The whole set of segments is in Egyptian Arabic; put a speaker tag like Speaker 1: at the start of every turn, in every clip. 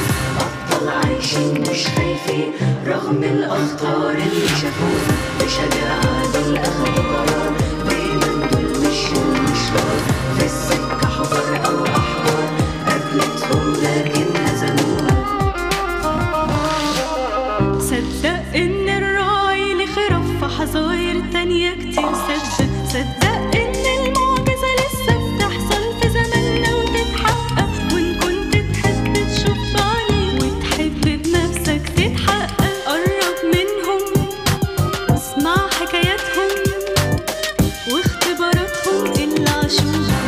Speaker 1: أبطال عايشين مش خايفين رغم الأخطار اللي شافوها بشجاعة دول أخدوا قرار دايما دول مش المشوار في السكة حفر أو أحوار قابلتهم لكن هزموها
Speaker 2: صدق ان الراعي ليه خرف في حظاير تانية كتير صدق صدق ان المعجزة لسه بتحصل في زماننا وتتحقق وان كنت تحب تشوف بعينيك وتحب بنفسك تتحقق قرب منهم واسمع حكاياتهم واختباراتهم اللي عاشوها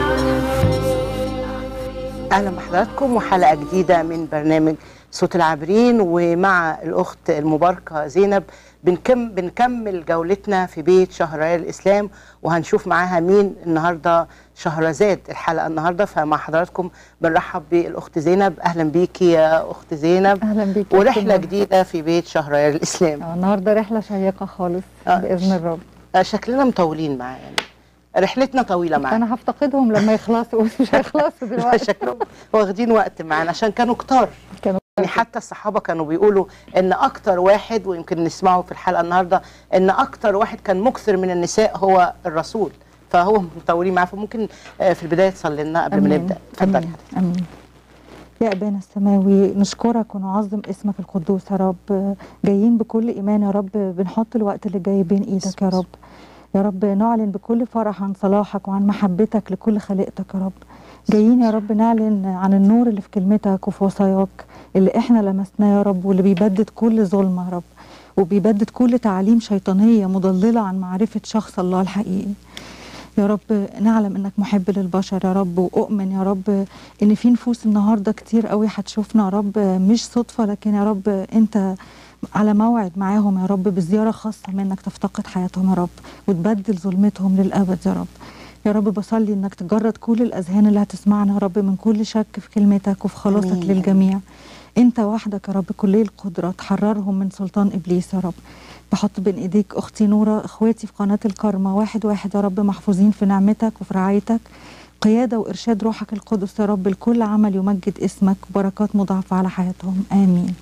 Speaker 3: اهلا بحضراتكم وحلقه جديده من برنامج صوت العابرين ومع الاخت المباركه زينب بنكم بنكمل جولتنا في بيت شهريار الاسلام وهنشوف معاها مين النهارده شهرزاد الحلقه النهارده فمع حضراتكم بنرحب بالاخت زينب اهلا بيكي يا اخت زينب
Speaker 4: اهلا بيك يا
Speaker 3: ورحله
Speaker 4: أختي
Speaker 3: جديده في بيت شهريار الاسلام
Speaker 4: آه، النهارده رحله شيقه خالص
Speaker 3: آه.
Speaker 4: باذن الرب
Speaker 3: آه، شكلنا مطولين معايا يعني رحلتنا طويله معانا
Speaker 4: انا هفتقدهم لما يخلصوا مش هيخلصوا دلوقتي
Speaker 3: شكلهم واخدين وقت معانا عشان كانوا كتار
Speaker 4: كانوا
Speaker 3: يعني حتى الصحابه كانوا بيقولوا ان اكتر واحد ويمكن نسمعه في الحلقه النهارده ان اكتر واحد كان مكثر من النساء هو الرسول فهو مطولين معاه فممكن آه، في البدايه تصلي لنا قبل ما
Speaker 4: آمين.
Speaker 3: نبدا اتفضلي
Speaker 4: امين امين يا ابانا السماوي نشكرك ونعظم اسمك القدوس يا رب جايين بكل ايمان يا رب بنحط الوقت اللي جاي بين ايدك يا رب يا رب نعلن بكل فرح عن صلاحك وعن محبتك لكل خليقتك يا رب جايين يا رب نعلن عن النور اللي في كلمتك وفي وصاياك اللي احنا لمسناه يا رب واللي بيبدد كل ظلمه يا رب وبيبدد كل تعاليم شيطانيه مضلله عن معرفه شخص الله الحقيقي يا رب نعلم انك محب للبشر يا رب واؤمن يا رب ان في نفوس النهارده كتير قوي هتشوفنا يا رب مش صدفه لكن يا رب انت على موعد معاهم يا رب بزياره خاصه منك تفتقد حياتهم يا رب وتبدل ظلمتهم للابد يا رب يا رب بصلي انك تجرد كل الاذهان اللي هتسمعنا يا رب من كل شك في كلمتك وفي خلاصك
Speaker 3: آمين.
Speaker 4: للجميع انت وحدك يا رب كلي القدره تحررهم من سلطان ابليس يا رب بحط بين ايديك اختي نوره اخواتي في قناه الكرمه واحد واحد يا رب محفوظين في نعمتك وفي رعايتك قياده وارشاد روحك القدس يا رب لكل عمل يمجد اسمك وبركات مضاعفه على حياتهم امين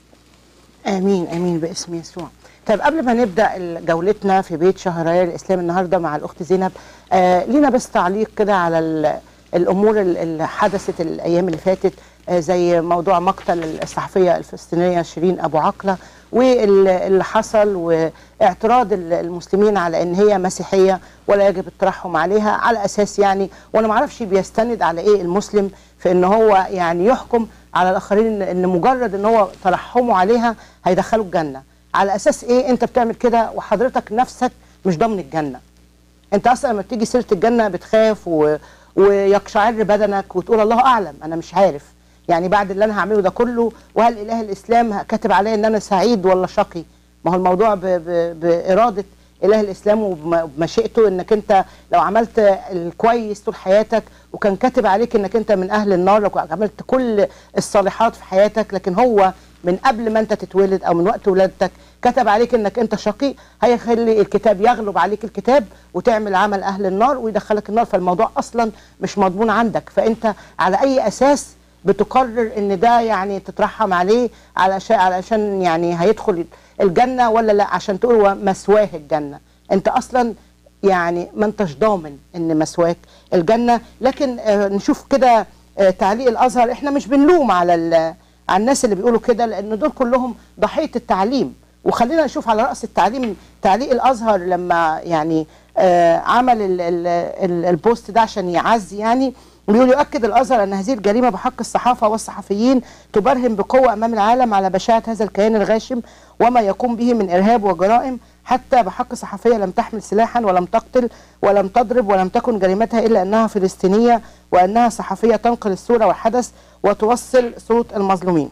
Speaker 3: امين امين باسم يسوع طيب قبل ما نبدا جولتنا في بيت شهريار الاسلام النهارده مع الاخت زينب آه لينا بس تعليق كده على ال- الامور ال- اللي حدثت الايام اللي فاتت آه زي موضوع مقتل الصحفيه الفلسطينيه شيرين ابو عقله واللي حصل واعتراض ال- المسلمين على ان هي مسيحيه ولا يجب الترحم عليها على اساس يعني وانا ما اعرفش بيستند على ايه المسلم في ان هو يعني يحكم على الاخرين ان إن مجرد ان هو ترحمه عليها هيدخله الجنه على اساس ايه انت بتعمل كده وحضرتك نفسك مش ضامن الجنه انت اصلا لما بتيجي سيره الجنه بتخاف و... ويقشعر بدنك وتقول الله اعلم انا مش عارف يعني بعد اللي انا هعمله ده كله وهل اله الاسلام كاتب عليا ان انا سعيد ولا شقي ما هو الموضوع ب... ب... باراده اله الاسلام وبم- وبمشيئته انك انت لو عملت الكويس طول حياتك وكان كاتب عليك انك انت من اهل النار لو عملت كل الصالحات في حياتك لكن هو من قبل ما انت تتولد او من وقت ولادتك كتب عليك انك انت شقي هيخلي الكتاب يغلب عليك الكتاب وتعمل عمل اهل النار ويدخلك النار فالموضوع اصلا مش مضمون عندك فانت على اي اساس بتقرر ان ده يعني تترحم عليه علشان علشان يعني هيدخل الجنه ولا لا عشان تقول هو مسواه الجنه انت اصلا يعني ما انتش ضامن ان مسواك الجنه لكن آه نشوف كده آه تعليق الازهر احنا مش بنلوم على ال- على الناس اللي بيقولوا كده لان دول كلهم ضحيه التعليم وخلينا نشوف على راس التعليم تعليق الازهر لما يعني آه عمل ال ال ال البوست ده عشان يعزي يعني بيقول يؤكد الازهر ان هذه الجريمه بحق الصحافه والصحفيين تبرهن بقوه امام العالم على بشاعه هذا الكيان الغاشم وما يقوم به من ارهاب وجرائم حتى بحق صحفيه لم تحمل سلاحا ولم تقتل ولم تضرب ولم تكن جريمتها الا انها فلسطينيه وانها صحفيه تنقل الصوره والحدث وتوصل صوت المظلومين.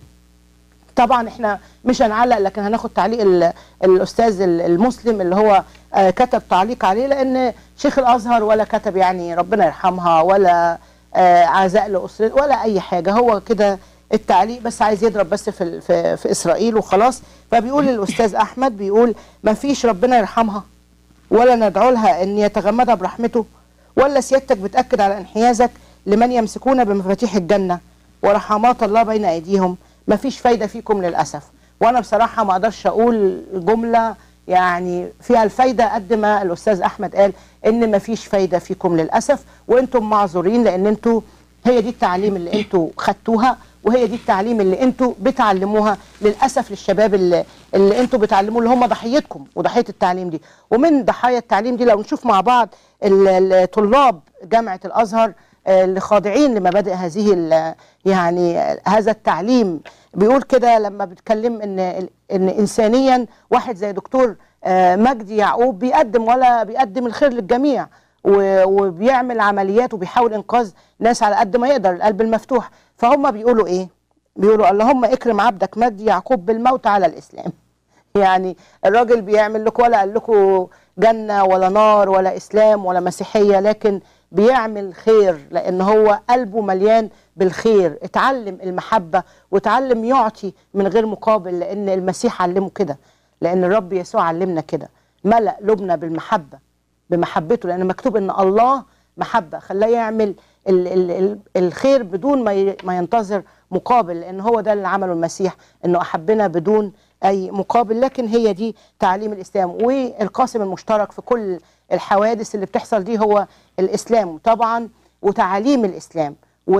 Speaker 3: طبعا احنا مش هنعلق لكن هناخد تعليق ال- الاستاذ ال- المسلم اللي هو آه، كتب تعليق عليه لان شيخ الازهر ولا كتب يعني ربنا يرحمها ولا آه، عزاء لاسرته ولا اي حاجه هو كده التعليق بس عايز يضرب بس في ال- في, في اسرائيل وخلاص فبيقول الاستاذ احمد بيقول ما فيش ربنا يرحمها ولا ندعو لها ان يتغمدها برحمته ولا سيادتك بتاكد على انحيازك لمن يمسكون بمفاتيح الجنه ورحمات الله بين ايديهم مفيش فايده فيكم للاسف وانا بصراحه ما اقدرش اقول جمله يعني فيها الفايده قد ما الاستاذ احمد قال ان مفيش فايده فيكم للاسف وانتم معذورين لان انتوا هي دي التعليم اللي انتوا خدتوها وهي دي التعليم اللي انتوا بتعلموها للاسف للشباب اللي, اللي انتوا بتعلموه اللي هم ضحيتكم وضحيه التعليم دي ومن ضحايا التعليم دي لو نشوف مع بعض ال- الطلاب جامعه الازهر آه، اللي خاضعين لمبادئ هذه ال- يعني هذا التعليم بيقول كده لما بيتكلم ان ان انسانيا واحد زي دكتور آه، مجدي يعقوب بيقدم ولا بيقدم الخير للجميع و- وبيعمل عمليات وبيحاول انقاذ ناس على قد ما يقدر القلب المفتوح فهم بيقولوا ايه بيقولوا اللهم اكرم عبدك مجدي يعقوب بالموت على الاسلام يعني الراجل بيعمل لكم ولا قال لكم جنه ولا نار ولا اسلام ولا مسيحيه لكن بيعمل خير لان هو قلبه مليان بالخير اتعلم المحبه واتعلم يعطي من غير مقابل لان المسيح علمه كده لان الرب يسوع علمنا كده ملأ لبنا بالمحبه بمحبته لان مكتوب ان الله محبه خلاه يعمل ال ال ال الخير بدون ما ي- ما ينتظر مقابل لان هو ده اللي عمله المسيح انه احبنا بدون اي مقابل لكن هي دي تعليم الاسلام والقاسم المشترك في كل الحوادث اللي بتحصل دي هو الاسلام طبعا وتعاليم الاسلام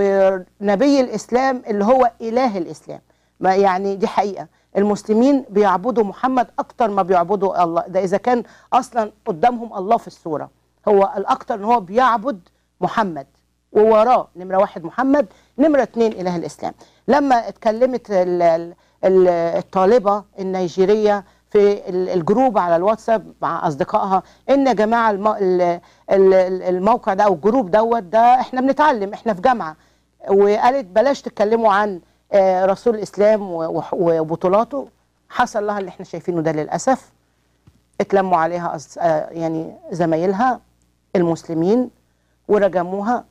Speaker 3: ونبي الاسلام اللي هو اله الاسلام ما يعني دي حقيقه المسلمين بيعبدوا محمد اكتر ما بيعبدوا الله ده اذا كان اصلا قدامهم الله في الصوره هو الاكتر ان هو بيعبد محمد ووراه نمره واحد محمد نمره اتنين اله الاسلام لما اتكلمت ال- ال- ال- الطالبه النيجيريه في ال- الجروب على الواتساب مع اصدقائها ان يا جماعه الم- ال- ال- الموقع ده او الجروب دوت ده احنا بنتعلم احنا في جامعه وقالت بلاش تتكلموا عن آه، رسول الاسلام و- وح- وبطولاته حصل لها اللي احنا شايفينه ده للاسف اتلموا عليها أص- آه، يعني زمايلها المسلمين ورجموها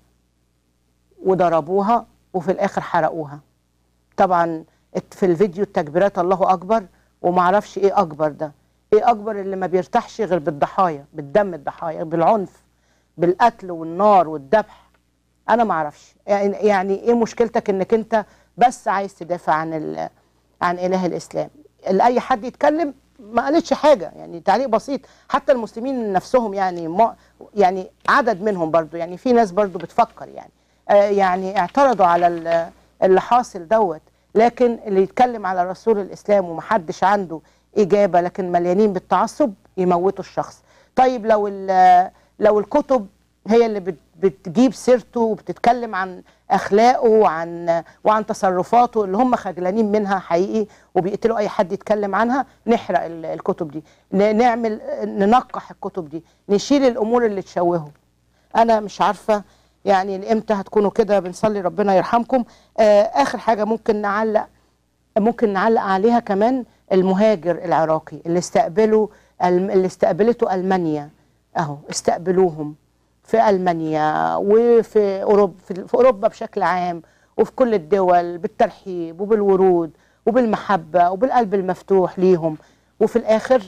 Speaker 3: وضربوها وفي الاخر حرقوها طبعا ات- في الفيديو التكبيرات الله اكبر ومعرفش ايه اكبر ده ايه اكبر اللي ما بيرتاحش غير بالضحايا بالدم الضحايا بالعنف بالقتل والنار والذبح انا ما اعرفش يعني يعني ايه مشكلتك انك انت بس عايز تدافع عن ال- عن اله الاسلام اللي اي حد يتكلم ما قالتش حاجه يعني تعليق بسيط حتى المسلمين نفسهم يعني ما يعني عدد منهم برضو يعني في ناس برضو بتفكر يعني آه يعني اعترضوا على ال- اللي حاصل دوت لكن اللي يتكلم على رسول الاسلام ومحدش عنده اجابه لكن مليانين بالتعصب يموتوا الشخص طيب لو ال- لو الكتب هي اللي بت- بتجيب سيرته وبتتكلم عن اخلاقه وعن وعن تصرفاته اللي هم خجلانين منها حقيقي وبيقتلوا اي حد يتكلم عنها نحرق ال- الكتب دي ن- نعمل ننقح الكتب دي نشيل الامور اللي تشوهه انا مش عارفه يعني لامتى هتكونوا كده بنصلي ربنا يرحمكم آه اخر حاجه ممكن نعلق ممكن نعلق عليها كمان المهاجر العراقي اللي استقبلوا الم- اللي استقبلته المانيا اهو استقبلوهم في المانيا وفي اوروبا في في اوروبا بشكل عام وفي كل الدول بالترحيب وبالورود وبالمحبه وبالقلب المفتوح ليهم وفي الاخر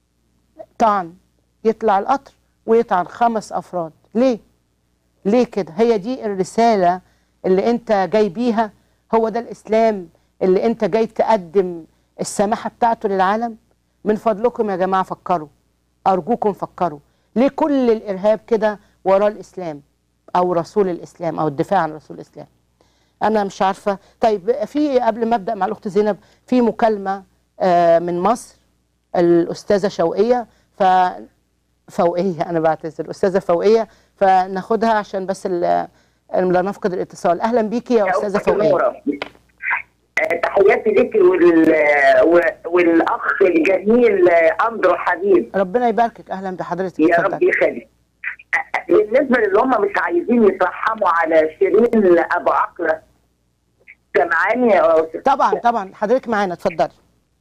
Speaker 3: طعن يطلع القطر ويطعن خمس افراد ليه ليه كده هي دي الرسالة اللي انت جاي بيها هو ده الاسلام اللي انت جاي تقدم السماحة بتاعته للعالم من فضلكم يا جماعة فكروا ارجوكم فكروا ليه كل الارهاب كده وراه الاسلام او رسول الاسلام او الدفاع عن رسول الاسلام انا مش عارفة طيب في قبل ما ابدا مع الاخت زينب في مكالمة آه، من مصر الاستاذة شوقية ف فوقيه انا بعتذر الاستاذه فوقيه فناخدها عشان بس ال- لا نفقد الاتصال اهلا بيكي يا استاذه فوقيه
Speaker 5: نورة. آه، تحياتي لك وال... و- والاخ الجميل آه، اندرو حبيب
Speaker 3: ربنا يباركك اهلا بحضرتك
Speaker 5: يا رب
Speaker 3: اتفضل
Speaker 5: يخليك آه، بالنسبه للي هم مش عايزين يترحموا على شيرين ابو عقله سامعاني يا أستاذ؟
Speaker 3: طبعا طبعا حضرتك معانا اتفضلي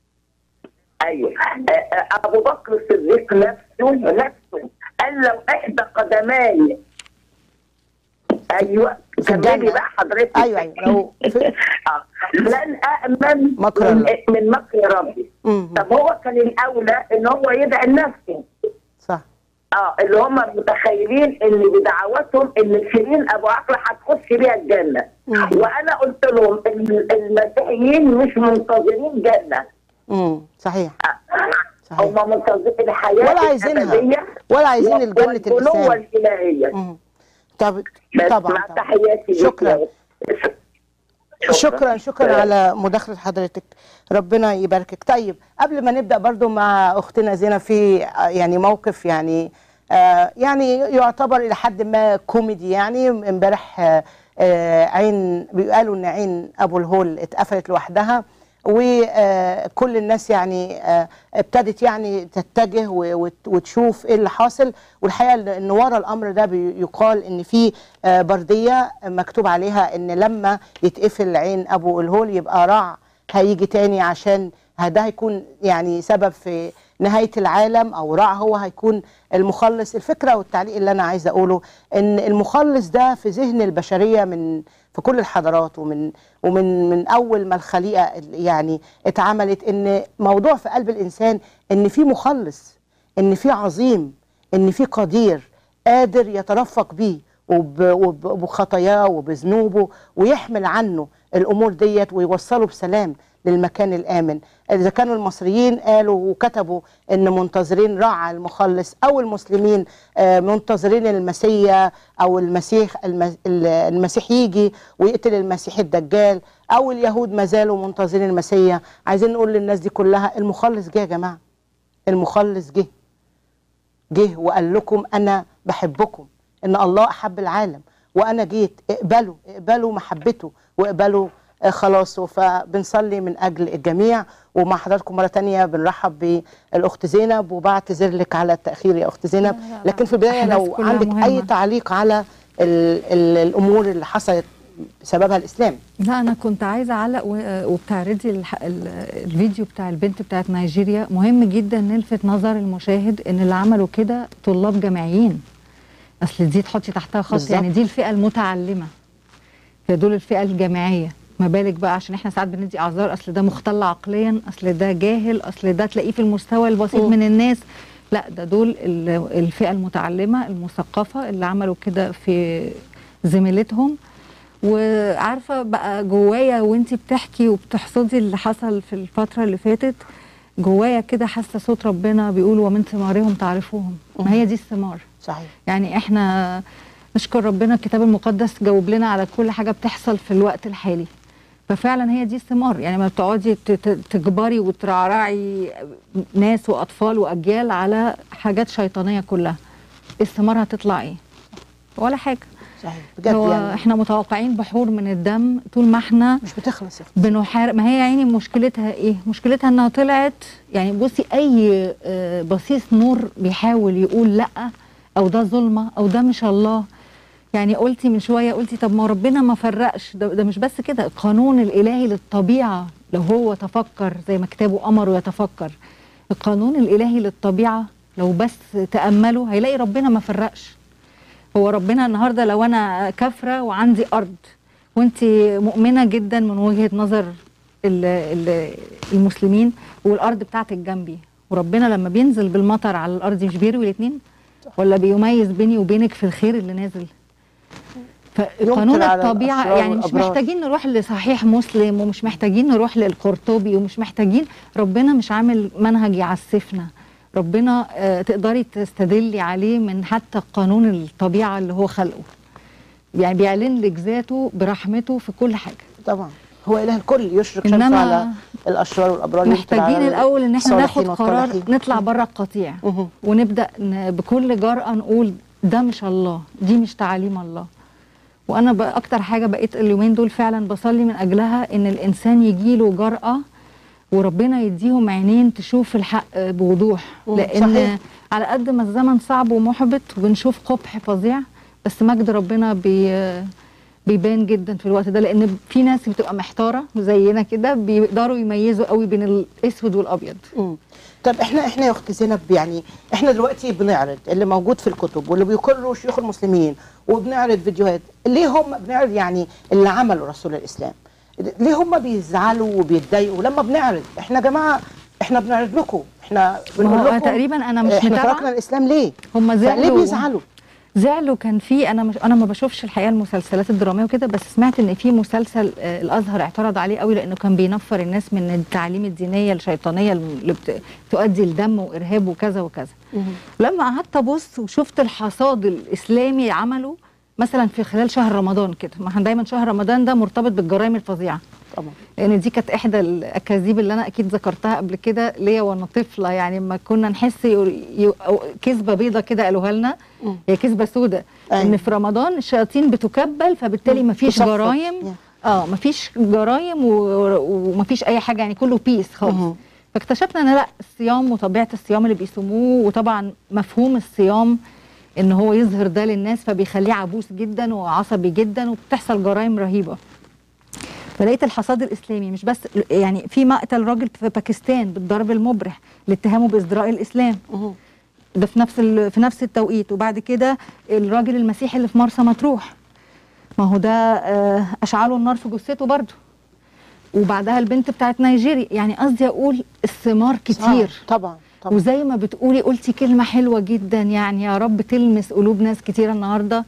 Speaker 5: ايوه آه، آه، ابو بكر الصديق نفسه نفسه قال لو احدى قدماي ايوه
Speaker 3: في الجنة.
Speaker 5: كملي بقى حضرتك
Speaker 3: ايوه ايوه لو في...
Speaker 5: آه. لن امن
Speaker 3: مكر
Speaker 5: من,
Speaker 3: الله.
Speaker 5: من مكر ربي
Speaker 3: مم.
Speaker 5: طب هو كان الاولى ان هو يدعي لنفسه
Speaker 3: صح
Speaker 5: اه اللي هم متخيلين ان بدعواتهم ان شيرين ابو عقل هتخش بيها الجنه
Speaker 3: مم.
Speaker 5: وانا قلت لهم ان المسيحيين مش منتظرين جنه
Speaker 3: امم صحيح صحيح
Speaker 5: هم منتظرين الحياه
Speaker 3: ولا عايزينها
Speaker 5: الأبدية
Speaker 3: ولا عايزين الجنة
Speaker 5: والبنوة
Speaker 3: الإنسان
Speaker 5: الالهيه
Speaker 3: مم. طب
Speaker 5: بس
Speaker 3: طبعا
Speaker 5: مع
Speaker 3: طبعا
Speaker 5: تحياتي ليك
Speaker 3: شكرا.
Speaker 5: يا أستاذ.
Speaker 3: شكرا شكرا على مداخلة حضرتك ربنا يباركك طيب قبل ما نبدأ برضو مع أختنا زينة في آه، يعني موقف يعني آه يعني يعتبر إلى حد ما كوميدي يعني امبارح آه آه عين بيقالوا إن عين أبو الهول اتقفلت لوحدها وكل الناس يعني آه، ابتدت يعني تتجه و- وت- وتشوف ايه اللي حاصل والحقيقه ان ورا الامر ده بيقال ان في آه، برديه مكتوب عليها ان لما يتقفل عين ابو الهول يبقى رع هيجي تاني عشان ده هيكون يعني سبب في نهايه العالم او رع هو هيكون المخلص الفكره والتعليق اللي انا عايزه اقوله ان المخلص ده في ذهن البشريه من في كل الحضارات ومن ومن من اول ما الخليقه يعني اتعملت ان موضوع في قلب الانسان ان في مخلص ان في عظيم ان في قدير قادر يترفق بيه وب- وب- وبخطاياه وبذنوبه ويحمل عنه الامور ديت ويوصله بسلام للمكان الامن اذا كانوا المصريين قالوا وكتبوا ان منتظرين رع المخلص او المسلمين آه، منتظرين المسيا او المسيح الم- ال- المسيح يجي ويقتل المسيح الدجال او اليهود ما زالوا منتظرين المسيا عايزين نقول للناس دي كلها المخلص جه يا جماعه المخلص جه جه وقال لكم انا بحبكم ان الله احب العالم وانا جيت اقبلوا اقبلوا محبته واقبلوا آه، خلاص فبنصلي من اجل الجميع ومع حضراتكم مره تانية بنرحب بالاخت زينب وبعتذر لك على التاخير يا اخت زينب
Speaker 4: لا، لا،
Speaker 3: لكن في البدايه
Speaker 4: أحداث
Speaker 3: لو
Speaker 4: كلها
Speaker 3: عندك
Speaker 4: مهمة.
Speaker 3: اي تعليق على ال ال الامور اللي حصلت بسببها الاسلام
Speaker 4: لا انا كنت عايزه اعلق و- وبتعرضي الح- ال- الفيديو بتاع البنت بتاعت نيجيريا مهم جدا نلفت نظر المشاهد ان اللي عملوا كده طلاب جامعيين اصل دي تحطي تحتها خط
Speaker 3: بالظبط.
Speaker 4: يعني دي الفئه المتعلمه فدول الفئه الجامعيه ما بالك بقى عشان احنا ساعات بندي اعذار اصل ده مختل عقليا اصل ده جاهل اصل ده تلاقيه في المستوى البسيط
Speaker 3: مم.
Speaker 4: من الناس لا ده دول ال- الفئه المتعلمه المثقفه اللي عملوا كده في زميلتهم وعارفه بقى جوايا وانتي بتحكي وبتحصدي اللي حصل في الفتره اللي فاتت جوايا كده حاسه صوت ربنا بيقول ومن ثمارهم تعرفوهم ما هي دي الثمار
Speaker 3: صحيح
Speaker 4: يعني احنا نشكر ربنا الكتاب المقدس جاوب لنا على كل حاجه بتحصل في الوقت الحالي ففعلا هي دي الثمار يعني ما بتقعدي ت- ت- تجبري وترعرعي ناس واطفال واجيال على حاجات شيطانيه كلها الثمار هتطلع ايه ولا حاجه
Speaker 3: صحيح بجد
Speaker 4: هو
Speaker 3: يعني
Speaker 4: احنا متوقعين بحور من الدم طول ما احنا
Speaker 3: مش بتخلص يا أختي.
Speaker 4: بنحارب ما هي يا عيني مشكلتها ايه مشكلتها انها طلعت يعني بصي اي آه، بصيص نور بيحاول يقول لا او ده ظلمه او ده مش الله يعني قلتي من شويه قلتي طب ما ربنا ما فرقش ده, ده مش بس كده القانون الالهي للطبيعه لو هو تفكر زي ما كتابه امره يتفكر القانون الالهي للطبيعه لو بس تامله هيلاقي ربنا ما فرقش هو ربنا النهارده لو انا كافره وعندي ارض وانت مؤمنه جدا من وجهه نظر ال- ال- المسلمين والارض بتاعتك جنبي وربنا لما بينزل بالمطر على الارض مش بيروي الاثنين ولا بيميز بيني وبينك في الخير اللي نازل فقانون
Speaker 3: يمطر على
Speaker 4: الطبيعه
Speaker 3: الأشرار
Speaker 4: يعني مش
Speaker 3: والأبرار.
Speaker 4: محتاجين نروح لصحيح مسلم ومش محتاجين نروح للقرطبي ومش محتاجين ربنا مش عامل منهج يعسفنا ربنا آه، تقدري تستدلي عليه من حتى قانون الطبيعه اللي هو خلقه يعني بيعلن لك ذاته برحمته في كل حاجه
Speaker 3: طبعا هو اله الكل يشرق شمسه
Speaker 4: إنما
Speaker 3: على الاشرار والابرار يمطر
Speaker 4: محتاجين
Speaker 3: على
Speaker 4: الاول ان احنا ناخد
Speaker 3: الصالحين
Speaker 4: قرار
Speaker 3: والطالحين.
Speaker 4: نطلع بره القطيع
Speaker 3: مهم.
Speaker 4: ونبدا ن- بكل جرأه نقول ده مش الله دي مش تعاليم الله وانا بقى اكتر حاجه بقيت اليومين دول فعلا بصلي من اجلها ان الانسان يجيله جرأه وربنا يديهم عينين تشوف الحق بوضوح
Speaker 3: مم،
Speaker 4: لان
Speaker 3: صحيح.
Speaker 4: على قد ما الزمن صعب ومحبط وبنشوف قبح فظيع بس مجد ربنا بي بيبان جدا في الوقت ده لان في ناس بتبقى محتاره زينا كده بيقدروا يميزوا قوي بين الاسود والابيض
Speaker 3: مم. طب احنا احنا يا اخت زينب يعني احنا دلوقتي بنعرض اللي موجود في الكتب واللي بيقروا شيوخ المسلمين وبنعرض فيديوهات ليه هم بنعرض يعني اللي عمله رسول الاسلام ليه هم بيزعلوا وبيتضايقوا لما بنعرض احنا يا جماعه احنا بنعرض لكم احنا
Speaker 4: ما
Speaker 3: بنقول
Speaker 4: هو
Speaker 3: لكم
Speaker 4: تقريبا انا مش
Speaker 3: احنا
Speaker 4: متابعه
Speaker 3: تركنا الاسلام ليه
Speaker 4: هم
Speaker 3: فليه
Speaker 4: زعلوا
Speaker 3: بيزعلوا
Speaker 4: زعلوا كان في انا مش انا ما بشوفش الحقيقه المسلسلات الدراميه وكده بس سمعت ان في مسلسل آه، الازهر اعترض عليه قوي لانه كان بينفر الناس من التعاليم الدينيه الشيطانيه اللي بت- تؤدي لدم وارهاب وكذا وكذا لما قعدت ابص وشفت الحصاد الاسلامي عمله مثلا في خلال شهر رمضان كده ما احنا دايما شهر رمضان ده مرتبط بالجرائم الفظيعه
Speaker 3: طبعا
Speaker 4: لان دي كانت احدى الاكاذيب اللي انا اكيد ذكرتها قبل كده ليا وانا طفله يعني ما كنا نحس ي- ي- أو كذبه بيضه كده قالوها لنا
Speaker 3: مم.
Speaker 4: هي كذبه سودة
Speaker 3: أيوة.
Speaker 4: ان في رمضان الشياطين بتكبل فبالتالي ما فيش
Speaker 3: تصفد.
Speaker 4: جرايم
Speaker 3: يعني.
Speaker 4: اه ما فيش جرايم وما فيش اي حاجه يعني كله بيس خالص
Speaker 3: مهم.
Speaker 4: فاكتشفنا ان لا الصيام وطبيعه الصيام اللي بيصوموه وطبعا مفهوم الصيام ان هو يظهر ده للناس فبيخليه عبوس جدا وعصبي جدا وبتحصل جرائم رهيبه فلقيت الحصاد الاسلامي مش بس يعني في مقتل راجل في باكستان بالضرب المبرح لاتهامه بازدراء الاسلام
Speaker 3: مهم.
Speaker 4: ده في نفس ال- في نفس التوقيت وبعد كده الراجل المسيحي اللي في مرسى مطروح ما هو ده آه، اشعلوا النار في جثته برضه وبعدها البنت بتاعت نيجيريا يعني قصدي اقول الثمار كتير
Speaker 3: صح. طبعا طبعا
Speaker 4: وزي ما بتقولي قلتي كلمة حلوة جدا يعني يا رب تلمس قلوب ناس كتيرة النهاردة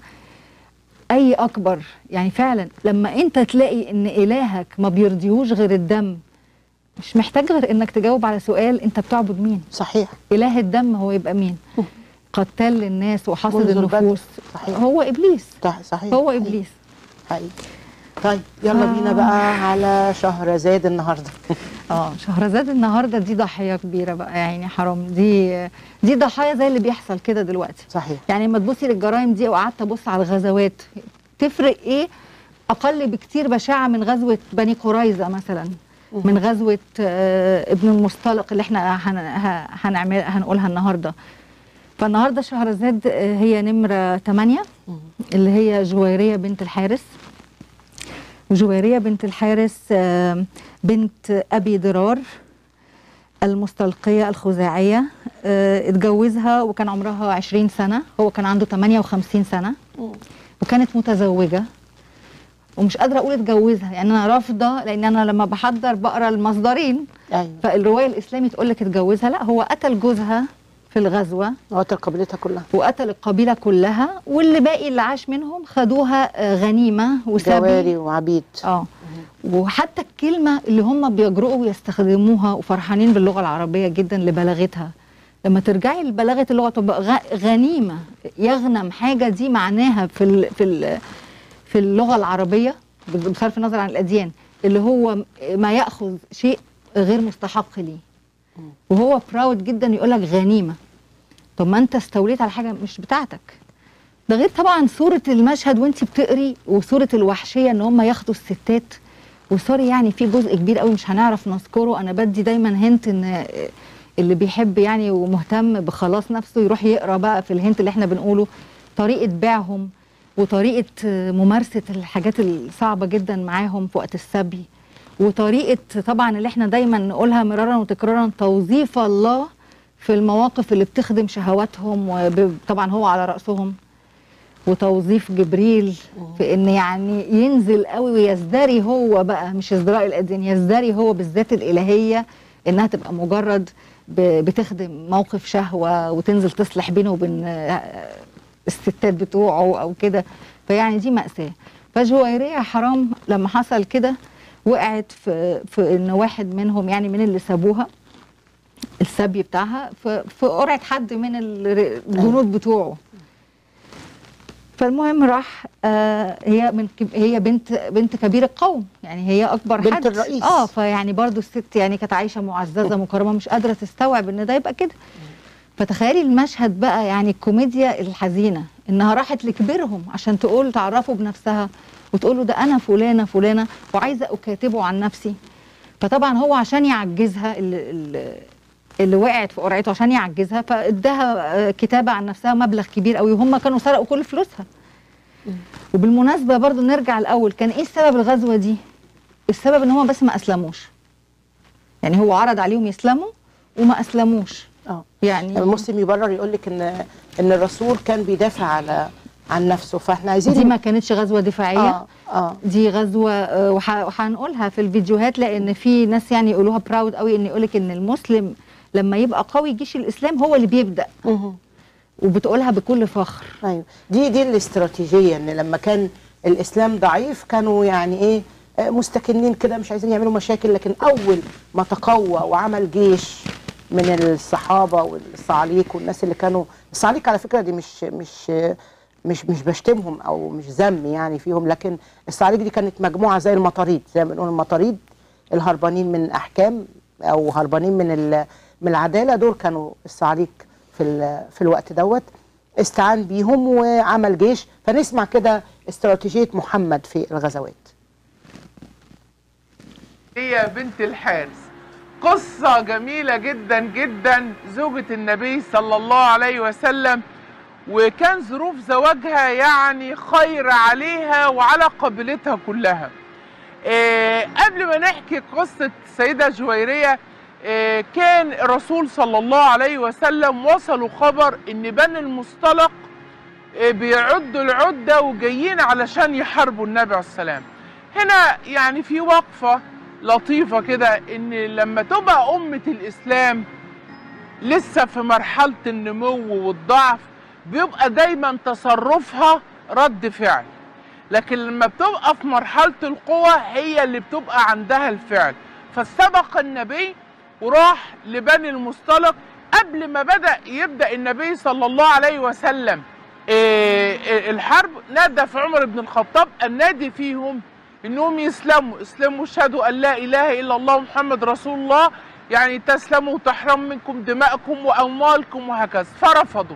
Speaker 4: أي أكبر يعني فعلا لما أنت تلاقي إن إلهك ما بيرضيهوش غير الدم مش محتاج غير إنك تجاوب على سؤال أنت بتعبد مين
Speaker 3: صحيح
Speaker 4: إله الدم هو يبقى مين قتال للناس وحاصد
Speaker 3: منذ البدء.
Speaker 4: النفوس
Speaker 3: صحيح.
Speaker 4: هو إبليس
Speaker 3: صح- صحيح
Speaker 4: هو
Speaker 3: صحيح.
Speaker 4: إبليس
Speaker 3: حقيقي طيب يلا
Speaker 4: آه.
Speaker 3: بينا بقى على شهرزاد النهارده
Speaker 4: اه شهرزاد النهارده دي ضحيه كبيره بقى يعني حرام دي دي ضحايا زي اللي بيحصل كده دلوقتي
Speaker 3: صحيح
Speaker 4: يعني لما تبصي للجرائم دي وقعدت ابص على الغزوات تفرق ايه اقل بكتير بشاعه من غزوه بني قريظه مثلا من غزوه آه، ابن المصطلق اللي احنا هن- ه- هنعمل هنقولها النهارده فالنهارده شهرزاد آه، هي نمره 8 اللي هي جويريه بنت الحارس جويريه بنت الحارس آه، بنت ابي ضرار المستلقية الخزاعية آه، اتجوزها وكان عمرها 20 سنة هو كان عنده 58 سنة وكانت متزوجة ومش قادرة أقول اتجوزها يعني أنا رافضة لأن أنا لما بحضر بقرا المصدرين
Speaker 3: ايوه
Speaker 4: فالرواية الإسلامي تقول لك اتجوزها لا هو قتل جوزها في الغزوة
Speaker 3: قتل قبيلتها كلها
Speaker 4: وقتل القبيلة كلها واللي باقي اللي عاش منهم خدوها آه، غنيمة وسبي
Speaker 3: جواري وعبيد
Speaker 4: اه وحتى الكلمة اللي هم بيجرؤوا ويستخدموها وفرحانين باللغة العربية جدا لبلاغتها لما ترجعي لبلاغة اللغة تبقى غ- غنيمة يغنم حاجة دي معناها في ال في ال في اللغة العربية بصرف النظر عن الأديان اللي هو ما يأخذ شيء غير مستحق ليه وهو براود جدا يقول لك غنيمة طب ما انت استوليت على حاجة مش بتاعتك ده غير طبعا صورة المشهد وانت بتقري وصورة الوحشية ان هم ياخدوا الستات وسوري يعني في جزء كبير قوي مش هنعرف نذكره انا بدي دايما هنت ان اللي بيحب يعني ومهتم بخلاص نفسه يروح يقرا بقى في الهنت اللي احنا بنقوله طريقة بيعهم وطريقة ممارسة الحاجات الصعبة جدا معاهم في وقت السبي وطريقة طبعا اللي احنا دايما نقولها مرارا وتكرارا توظيف الله في المواقف اللي بتخدم شهواتهم وطبعا هو على رأسهم وتوظيف جبريل في ان يعني ينزل قوي ويزدري هو بقى مش ازدراء الادين يزدري هو بالذات الالهيه انها تبقى مجرد ب- بتخدم موقف شهوه وتنزل تصلح بينه وبين آه، الستات بتوعه او كده فيعني دي ماساه فجويريه حرام لما حصل كده وقعت في في ان واحد منهم يعني من اللي سابوها السبي بتاعها في في قرعه حد من ال- الجنود بتوعه فالمهم راح آه هي من كب- هي بنت بنت كبير القوم يعني هي اكبر
Speaker 3: بنت
Speaker 4: حد
Speaker 3: الرئيس.
Speaker 4: اه فيعني برضو الست يعني كانت عايشه معززه مكرمه مش قادره تستوعب ان ده يبقى كده فتخيلي المشهد بقى يعني الكوميديا الحزينه انها راحت لكبيرهم عشان تقول تعرفه بنفسها وتقول له ده انا فلانه فلانه وعايزه اكاتبه عن نفسي فطبعا هو عشان يعجزها اللي, اللي, اللي وقعت في قرعته عشان يعجزها فاداها آه، كتابه عن نفسها مبلغ كبير قوي وهم كانوا سرقوا كل فلوسها وبالمناسبه برضو نرجع الاول كان ايه السبب الغزوه دي السبب ان هم بس ما اسلموش يعني هو عرض عليهم يسلموا وما اسلموش
Speaker 3: اه
Speaker 4: يعني
Speaker 3: المسلم يبرر يقول لك ان ان الرسول كان بيدافع على عن نفسه فاحنا عايزين
Speaker 4: دي ما كانتش غزوه دفاعيه
Speaker 3: اه اه
Speaker 4: دي غزوه آه، وح- وهنقولها في الفيديوهات لان في ناس يعني يقولوها براود قوي ان يقولك ان المسلم لما يبقى قوي جيش الاسلام هو اللي بيبدا
Speaker 3: مهم.
Speaker 4: وبتقولها بكل فخر
Speaker 3: ايوه دي دي الاستراتيجيه ان لما كان الاسلام ضعيف كانوا يعني ايه آه، مستكنين كده مش عايزين يعملوا مشاكل لكن اول ما تقوى وعمل جيش من الصحابه والصعاليك والناس اللي كانوا الصعاليك على فكره دي مش مش مش مش بشتمهم او مش ذم يعني فيهم لكن الصعاليك دي كانت مجموعه زي المطاريد زي ما بنقول المطاريد الهربانين من احكام او هربانين من ال- من العداله دول كانوا الصعاليك في ال- في الوقت دوت استعان بيهم وعمل جيش فنسمع كده استراتيجيه محمد في الغزوات
Speaker 6: هي بنت الحارس قصة جميلة جدا جدا زوجة النبي صلى الله عليه وسلم وكان ظروف زواجها يعني خير عليها وعلى قبيلتها كلها إيه قبل ما نحكي قصة السيدة جويرية إيه كان الرسول صلى الله عليه وسلم وصلوا خبر ان بني المصطلق إيه بيعدوا العدة وجايين علشان يحاربوا النبي عليه السلام هنا يعني في وقفة لطيفة كده ان لما تبقى أمة الإسلام لسه في مرحلة النمو والضعف بيبقى دايما تصرفها رد فعل لكن لما بتبقى في مرحلة القوة هي اللي بتبقى عندها الفعل فاستبق النبي وراح لبني المصطلق قبل ما بدأ يبدأ النبي صلى الله عليه وسلم إيه، إيه، الحرب نادى في عمر بن الخطاب النادي فيهم انهم يسلموا اسلموا اشهدوا ان لا اله الا الله محمد رسول الله يعني تسلموا وتحرم منكم دماءكم واموالكم وهكذا فرفضوا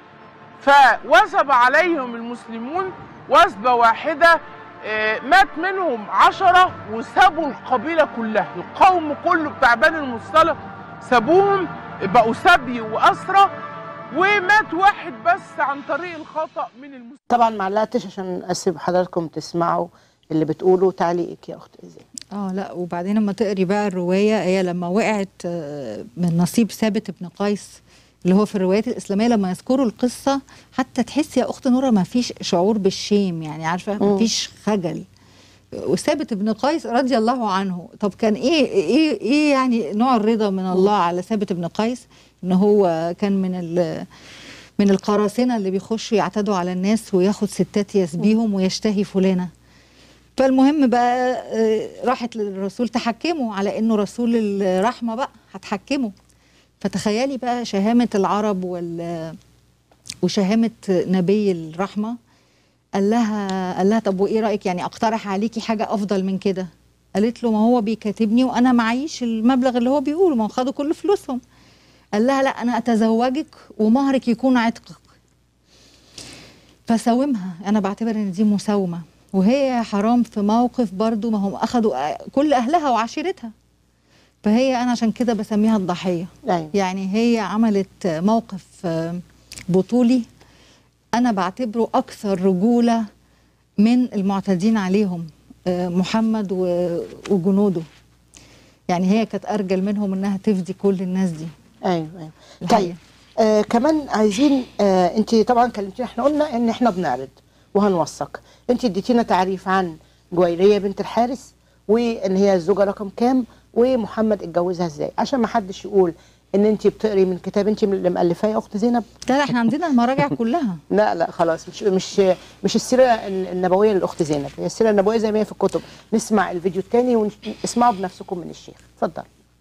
Speaker 6: فوثب عليهم المسلمون وثبة واحدة آه، مات منهم عشرة وسابوا القبيلة كلها القوم كله بتاع بني المصطلق سابوهم بقوا سبي وأسرى ومات واحد بس عن طريق الخطأ من المسلمين
Speaker 3: طبعا ما علقتش عشان اسيب حضراتكم تسمعوا اللي بتقوله تعليقك يا اخت ايزي
Speaker 4: اه لا وبعدين لما تقري بقى الروايه هي لما وقعت آه، من نصيب ثابت بن قيس اللي هو في الروايات الاسلاميه لما يذكروا القصه حتى تحس يا اخت نوره ما فيش شعور بالشيم يعني عارفه ما فيش خجل وثابت بن قيس رضي الله عنه طب كان ايه ايه ايه يعني نوع الرضا من الله على ثابت بن قيس ان هو كان من ال من القراصنه اللي بيخشوا يعتدوا على الناس وياخد ستات يسبيهم ويشتهي فلانه فالمهم بقى آه، راحت للرسول تحكمه على انه رسول الرحمه بقى هتحكمه فتخيلي بقى شهامه العرب وال وشهامه نبي الرحمه قال لها قال لها طب وايه رايك يعني اقترح عليكي حاجه افضل من كده قالت له ما هو بيكاتبني وانا معيش المبلغ اللي هو بيقوله ما هو خدوا كل فلوسهم قال لها لا انا اتزوجك ومهرك يكون عتقك فساومها انا بعتبر ان دي مساومه وهي حرام في موقف برضو ما هم اخدوا كل اهلها وعشيرتها فهي انا عشان كده بسميها الضحيه
Speaker 3: ايوه
Speaker 4: يعني هي عملت موقف آه، بطولي انا بعتبره اكثر رجوله من المعتدين عليهم آه، محمد و- وجنوده يعني هي كانت ارجل منهم انها تفدي كل الناس دي
Speaker 3: ايوه ايوه
Speaker 4: الحقيقة.
Speaker 3: طيب آه كمان عايزين آه انت طبعا كلمتينا احنا قلنا ان احنا بنعرض وهنوثق انت اديتينا تعريف عن جويريه بنت الحارس وان هي الزوجه رقم كام ومحمد اتجوزها ازاي عشان ما حدش يقول ان انت بتقري من كتاب انت اللي مالفاه يا اخت زينب
Speaker 4: لا لا احنا عندنا المراجع كلها
Speaker 3: لا لا خلاص مش مش مش السيره النبويه للاخت زينب هي السيره النبويه زي ما هي في الكتب نسمع الفيديو الثاني ونسمعه بنفسكم من الشيخ اتفضل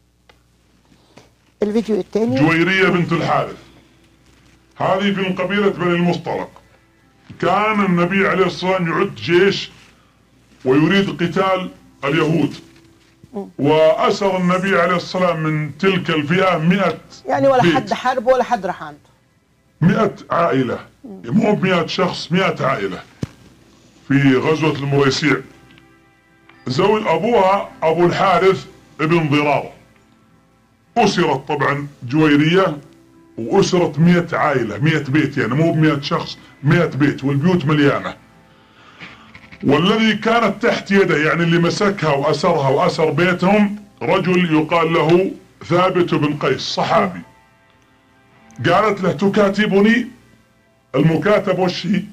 Speaker 3: الفيديو الثاني
Speaker 7: جويرية بنت الحارث هذه من قبيلة بني المصطلق كان النبي عليه الصلاة والسلام يعد جيش ويريد قتال اليهود وأسر النبي عليه الصلاة والسلام من تلك الفئة مئة
Speaker 3: يعني ولا
Speaker 7: بيت.
Speaker 3: حد حارب ولا حد راح عنده
Speaker 7: مئة عائلة مو بمئة شخص مئة عائلة في غزوة المريسيع زوج أبوها أبو الحارث ابن ضرار أسرت طبعا جويرية وأسرت مئة عائلة مئة بيت يعني مو بمئة شخص مئة بيت والبيوت مليانة والذي كانت تحت يده يعني اللي مسكها وأسرها وأسر بيتهم رجل يقال له ثابت بن قيس صحابي قالت له تكاتبني المكاتب وش هي؟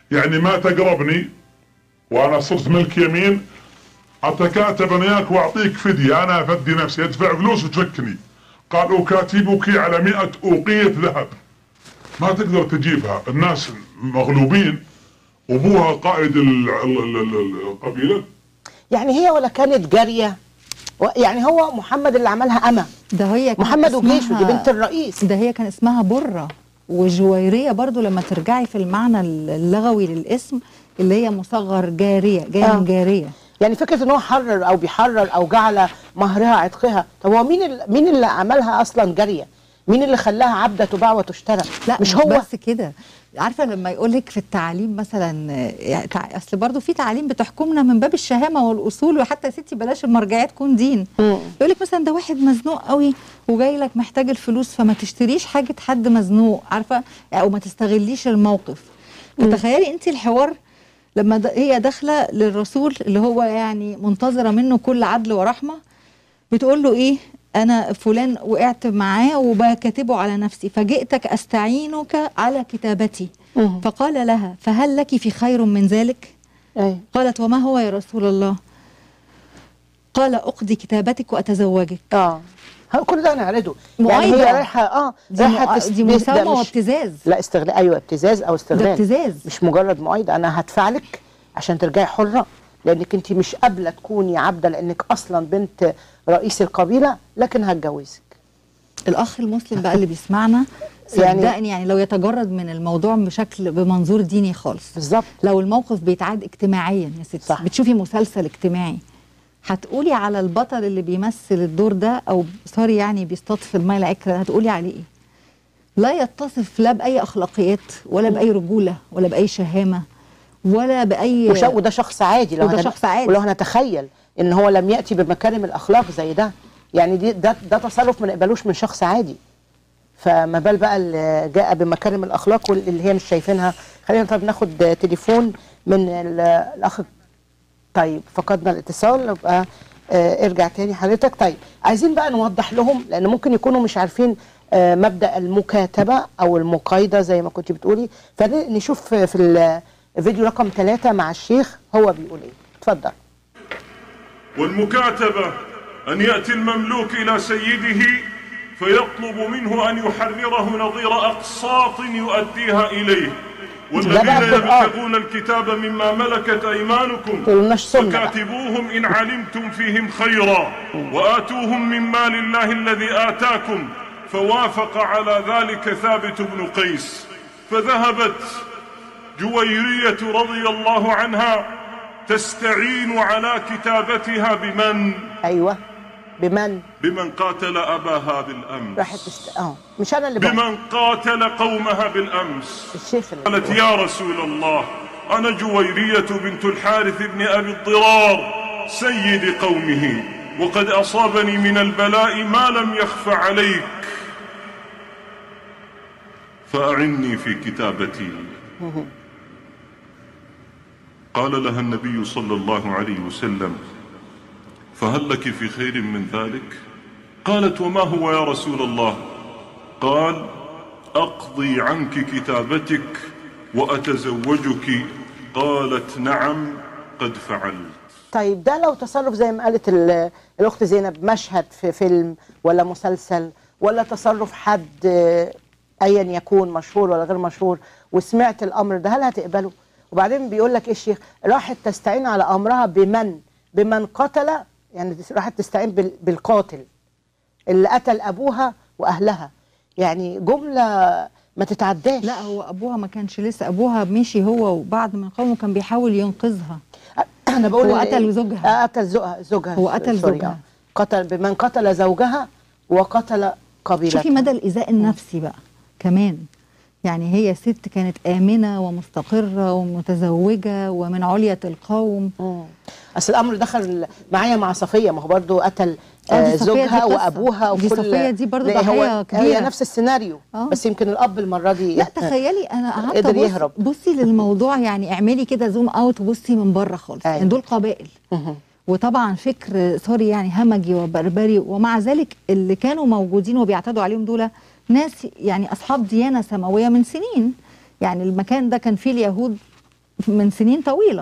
Speaker 7: يعني ما تقربني وانا صرت ملك يمين اتكاتب انا وياك واعطيك فدية انا افدي نفسي ادفع فلوس وتفكني قال اكاتبك على مئة اوقية ذهب ما تقدر تجيبها الناس مغلوبين ابوها قائد ال- ال- ال- ال- القبيلة
Speaker 3: يعني هي ولا كانت جاريه و- يعني هو محمد اللي عملها اما
Speaker 4: ده هي كانت
Speaker 3: محمد وجيش ودي
Speaker 4: اسمها-
Speaker 3: بنت الرئيس
Speaker 4: ده هي كان اسمها برة وجويرية برضو لما ترجعي في المعنى اللغوي للاسم اللي هي مصغر جارية جاية
Speaker 3: آه.
Speaker 4: من جارية
Speaker 3: يعني فكره ان هو حرر او بيحرر او جعل مهرها عتقها طب هو مين ال- مين اللي عملها اصلا جاريه مين اللي خلاها عبده تباع وتشترى
Speaker 4: لا
Speaker 3: مش هو
Speaker 4: بس كده عارفه لما يقول لك في التعليم مثلا آه، يعني تع- اصل برضو في تعليم بتحكمنا من باب الشهامه والاصول وحتى يا ستي بلاش المرجعيه تكون دين
Speaker 3: مم.
Speaker 4: يقول لك مثلا ده واحد مزنوق قوي وجاي لك محتاج الفلوس فما تشتريش حاجه حد مزنوق عارفه او ما تستغليش الموقف فتخيلي انت الحوار لما د- هي داخله للرسول اللي هو يعني منتظره منه كل عدل ورحمه بتقول له ايه انا فلان وقعت معاه وبكاتبه على نفسي فجئتك استعينك على كتابتي
Speaker 3: مم.
Speaker 4: فقال لها فهل لك في خير من ذلك
Speaker 3: أي.
Speaker 4: قالت وما هو يا رسول الله قال اقضي كتابتك واتزوجك
Speaker 3: اه ها- كل ده هنعرضه يعني
Speaker 4: مؤايدة.
Speaker 3: هي رايحه اه
Speaker 4: دي,
Speaker 3: رايحه
Speaker 4: مؤ...
Speaker 3: تس-
Speaker 4: دي
Speaker 3: ده
Speaker 4: مساومه
Speaker 3: مش-
Speaker 4: وابتزاز
Speaker 3: لا استغلال ايوه ابتزاز او استغلال
Speaker 4: ده ابتزاز
Speaker 3: مش مجرد مؤايده انا هدفع لك عشان ترجعي حره لانك انت مش قابله تكوني عبده لانك اصلا بنت رئيس القبيله لكن هتجوزك
Speaker 4: الاخ المسلم بقى اللي بيسمعنا
Speaker 3: يعني-
Speaker 4: صدقني يعني لو يتجرد من الموضوع بشكل بمنظور ديني خالص
Speaker 3: بالظبط
Speaker 4: لو الموقف بيتعاد اجتماعيا يا ستي
Speaker 3: صح.
Speaker 4: بتشوفي مسلسل اجتماعي هتقولي على البطل اللي بيمثل الدور ده او سوري يعني بيصطاد في الماء العكر هتقولي عليه ايه لا يتصف لا باي اخلاقيات ولا باي رجوله ولا باي شهامه ولا باي
Speaker 3: وش- وده شخص عادي لو
Speaker 4: وده
Speaker 3: هن-
Speaker 4: شخص عادي.
Speaker 3: ولو هنتخيل ان هو لم ياتي بمكارم الاخلاق زي ده يعني دي ده, ده تصرف ما نقبلوش من شخص عادي فما بال بقى اللي جاء بمكارم الاخلاق واللي هي مش شايفينها خلينا طب ناخد تليفون من ال- الاخ طيب فقدنا الاتصال يبقى آه، ارجع تاني حضرتك طيب عايزين بقى نوضح لهم لان ممكن يكونوا مش عارفين آه، مبدا المكاتبه او المقايضه زي ما كنت بتقولي فنشوف في الفيديو رقم ثلاثة مع الشيخ هو بيقول ايه اتفضل
Speaker 8: والمكاتبة أن يأتي المملوك إلى سيده فيطلب منه أن يحرره نظير أقساط يؤديها إليه والذين
Speaker 3: بقى القرآن.
Speaker 8: يبتغون الكتاب مما ملكت أيمانكم
Speaker 3: تقولناش سنة بقى.
Speaker 8: فكاتبوهم إن علمتم فيهم خيرا وآتوهم من مال الله الذي آتاكم فوافق على ذلك ثابت بن قيس فذهبت جويرية رضي الله عنها تستعين على كتابتها بمن
Speaker 3: ايوه بمن
Speaker 8: بمن قاتل أباها بالأمس
Speaker 3: راحت تست... اه مش انا اللي بقول
Speaker 8: بمن قاتل قومها بالأمس
Speaker 3: الشيخ اللي
Speaker 8: قالت يا رسول الله أنا جويرية بنت الحارث بن أبي الضرار سيد قومه وقد أصابني من البلاء ما لم يخف عليك فأعني في كتابتي قال لها النبي صلى الله عليه وسلم فهل لك في خير من ذلك قالت وما هو يا رسول الله قال أقضي عنك كتابتك وأتزوجك قالت نعم قد فعلت
Speaker 3: طيب ده لو تصرف زي ما قالت ال- الاخت زينب مشهد في فيلم ولا مسلسل ولا تصرف حد آه، ايا يكون مشهور ولا غير مشهور وسمعت الامر ده هل هتقبله وبعدين بيقول لك ايه الشيخ راحت تستعين على امرها بمن بمن قتل يعني راحت تستعين بال- بالقاتل اللي قتل ابوها واهلها يعني جمله ما تتعداش
Speaker 4: لا هو ابوها ما كانش لسه ابوها مشي هو وبعد من قومه كان بيحاول ينقذها
Speaker 3: انا بقول
Speaker 4: هو
Speaker 3: إن-
Speaker 4: قتل زوجها.
Speaker 3: آه، قتل زوجها زوجها
Speaker 4: هو قتل
Speaker 3: سوري،
Speaker 4: زوجها.
Speaker 3: آه. قتل بمن قتل زوجها وقتل قبيلتها
Speaker 4: شوفي مدى الايذاء النفسي بقى كمان يعني هي ست كانت امنه ومستقره ومتزوجه ومن عليه القوم
Speaker 3: مم. اصل الامر دخل معايا مع صفيه ما هو برضه قتل
Speaker 4: آه،
Speaker 3: آه
Speaker 4: دي صفية دي
Speaker 3: زوجها
Speaker 4: قصة.
Speaker 3: وابوها
Speaker 4: دي
Speaker 3: وكل
Speaker 4: صفية دي برضه
Speaker 3: لا، هو-
Speaker 4: ضحية
Speaker 3: هي
Speaker 4: كبيرة.
Speaker 3: نفس السيناريو
Speaker 4: آه.
Speaker 3: بس يمكن الاب المره دي
Speaker 4: لا تخيلي انا قعدت
Speaker 3: قدر
Speaker 4: أبص
Speaker 3: يهرب.
Speaker 4: بصي للموضوع يعني اعملي كده زوم اوت وبصي من بره خالص
Speaker 3: أيوة.
Speaker 4: يعني دول قبائل
Speaker 3: مهم.
Speaker 4: وطبعا فكر سوري يعني همجي وبربري ومع ذلك اللي كانوا موجودين وبيعتدوا عليهم دول ناس يعني اصحاب ديانه سماويه من سنين يعني المكان ده كان فيه اليهود من سنين طويله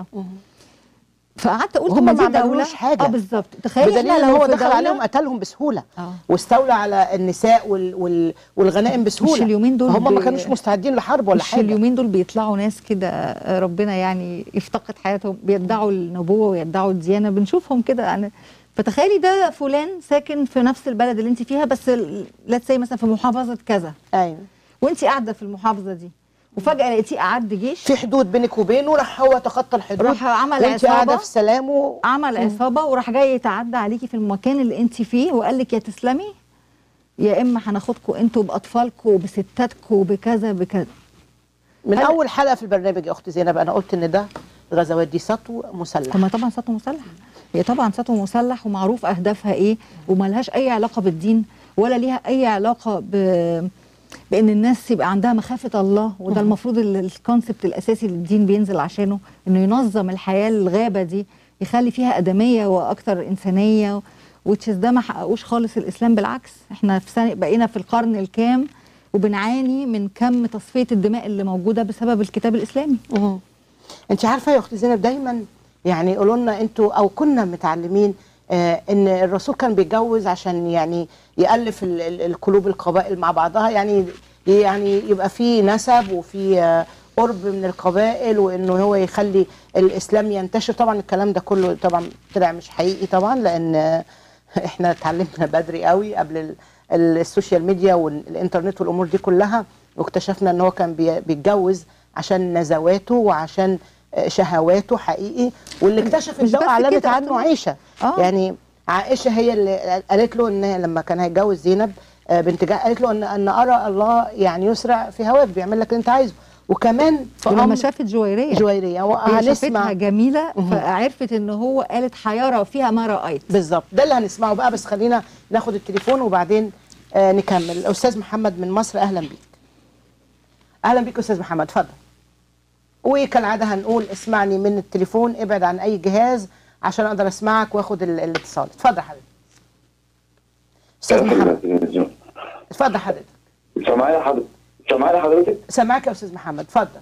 Speaker 4: فقعدت اقول طب
Speaker 3: وهم
Speaker 4: ما
Speaker 3: ما
Speaker 4: دي دوله
Speaker 3: عملوش حاجة.
Speaker 4: اه بالظبط تخيل
Speaker 3: بدليل
Speaker 4: احنا
Speaker 3: ان
Speaker 4: لو
Speaker 3: هو
Speaker 4: في
Speaker 3: دخل
Speaker 4: دولة-
Speaker 3: عليهم قتلهم بسهوله
Speaker 4: اه
Speaker 3: واستولى على النساء وال وال والغنائم بسهوله
Speaker 4: مش اليومين دول
Speaker 3: هم ما
Speaker 4: بي-
Speaker 3: كانوش مستعدين لحرب ولا
Speaker 4: مش
Speaker 3: حاجه
Speaker 4: اليومين دول بيطلعوا ناس كده آه، ربنا يعني يفتقد حياتهم بيدعوا النبوه ويدعوا الديانه بنشوفهم كده يعني فتخيلي ده فلان ساكن في نفس البلد اللي انت فيها بس لا تسي مثلا في محافظه كذا
Speaker 3: ايوه
Speaker 4: وانت قاعده في المحافظه دي وفجاه لقيتيه قعد جيش
Speaker 3: في حدود بينك وبينه راح هو تخطى الحدود
Speaker 4: راح عمل
Speaker 3: وانت قاعده
Speaker 4: عصابه
Speaker 3: في سلام و...
Speaker 4: عمل عصابه وراح جاي يتعدى عليكي في المكان اللي انت فيه وقال لك يا تسلمي يا اما هناخدكم انتوا باطفالكم وبستاتكم وبكذا بكذا
Speaker 3: من
Speaker 4: هل-
Speaker 3: اول حلقه في البرنامج يا اختي زينب انا قلت ان ده الغزوات دي سطو مسلح
Speaker 4: طب ما طبعا سطو مسلح هي طبعا سطو مسلح ومعروف اهدافها ايه وملهاش اي علاقه بالدين ولا ليها اي علاقه ب بان الناس يبقى عندها مخافه الله وده المفروض ال- الكونسبت الاساسي اللي الدين بينزل عشانه انه ينظم الحياه الغابه دي يخلي فيها ادميه واكثر انسانيه وتشز ده ما حققوش خالص الاسلام بالعكس احنا في سنة بقينا في القرن الكام وبنعاني من كم تصفيه الدماء اللي موجوده بسبب الكتاب الاسلامي
Speaker 3: مهم. انت عارفه يا اختي زينب دايما يعني يقولوا لنا انتوا او كنا متعلمين آه ان الرسول كان بيتجوز عشان يعني يالف ال- ال- القلوب القبائل مع بعضها يعني يعني يبقى في نسب وفي آه قرب من القبائل وانه هو يخلي الاسلام ينتشر طبعا الكلام ده كله طبعا طلع مش حقيقي طبعا لان آه احنا اتعلمنا بدري قوي قبل ال- ال- السوشيال ميديا والانترنت والامور دي كلها واكتشفنا ان هو كان بي- بيتجوز عشان نزواته وعشان آه، شهواته حقيقي واللي اكتشف
Speaker 4: مش
Speaker 3: ده
Speaker 4: بس
Speaker 3: اعلنت
Speaker 4: كده،
Speaker 3: عنه
Speaker 4: أصلاً.
Speaker 3: عائشه
Speaker 4: آه.
Speaker 3: يعني عائشه هي اللي قالت له ان لما كان هيتجوز زينب آه، بنت جا قالت له ان ان ارى الله يعني يسرع في هواك بيعمل لك اللي انت عايزه وكمان في
Speaker 4: ولما
Speaker 3: أمر
Speaker 4: شافت جويريه
Speaker 3: جويريه
Speaker 4: هي شافتها
Speaker 3: وهنسمع
Speaker 4: جميله فعرفت ان هو قالت حيرى فيها ما رايت
Speaker 3: بالظبط ده اللي هنسمعه بقى بس خلينا ناخد التليفون وبعدين آه نكمل الاستاذ محمد من مصر اهلا بيك اهلا بيك استاذ محمد اتفضل وكالعاده هنقول اسمعني من التليفون ابعد عن اي جهاز عشان اقدر اسمعك واخد ال- الاتصال اتفضل حضرتك استاذ محمد اتفضل حضرتك
Speaker 9: سامعني حضرتك سامعني حضرتك
Speaker 3: سامعك يا استاذ محمد اتفضل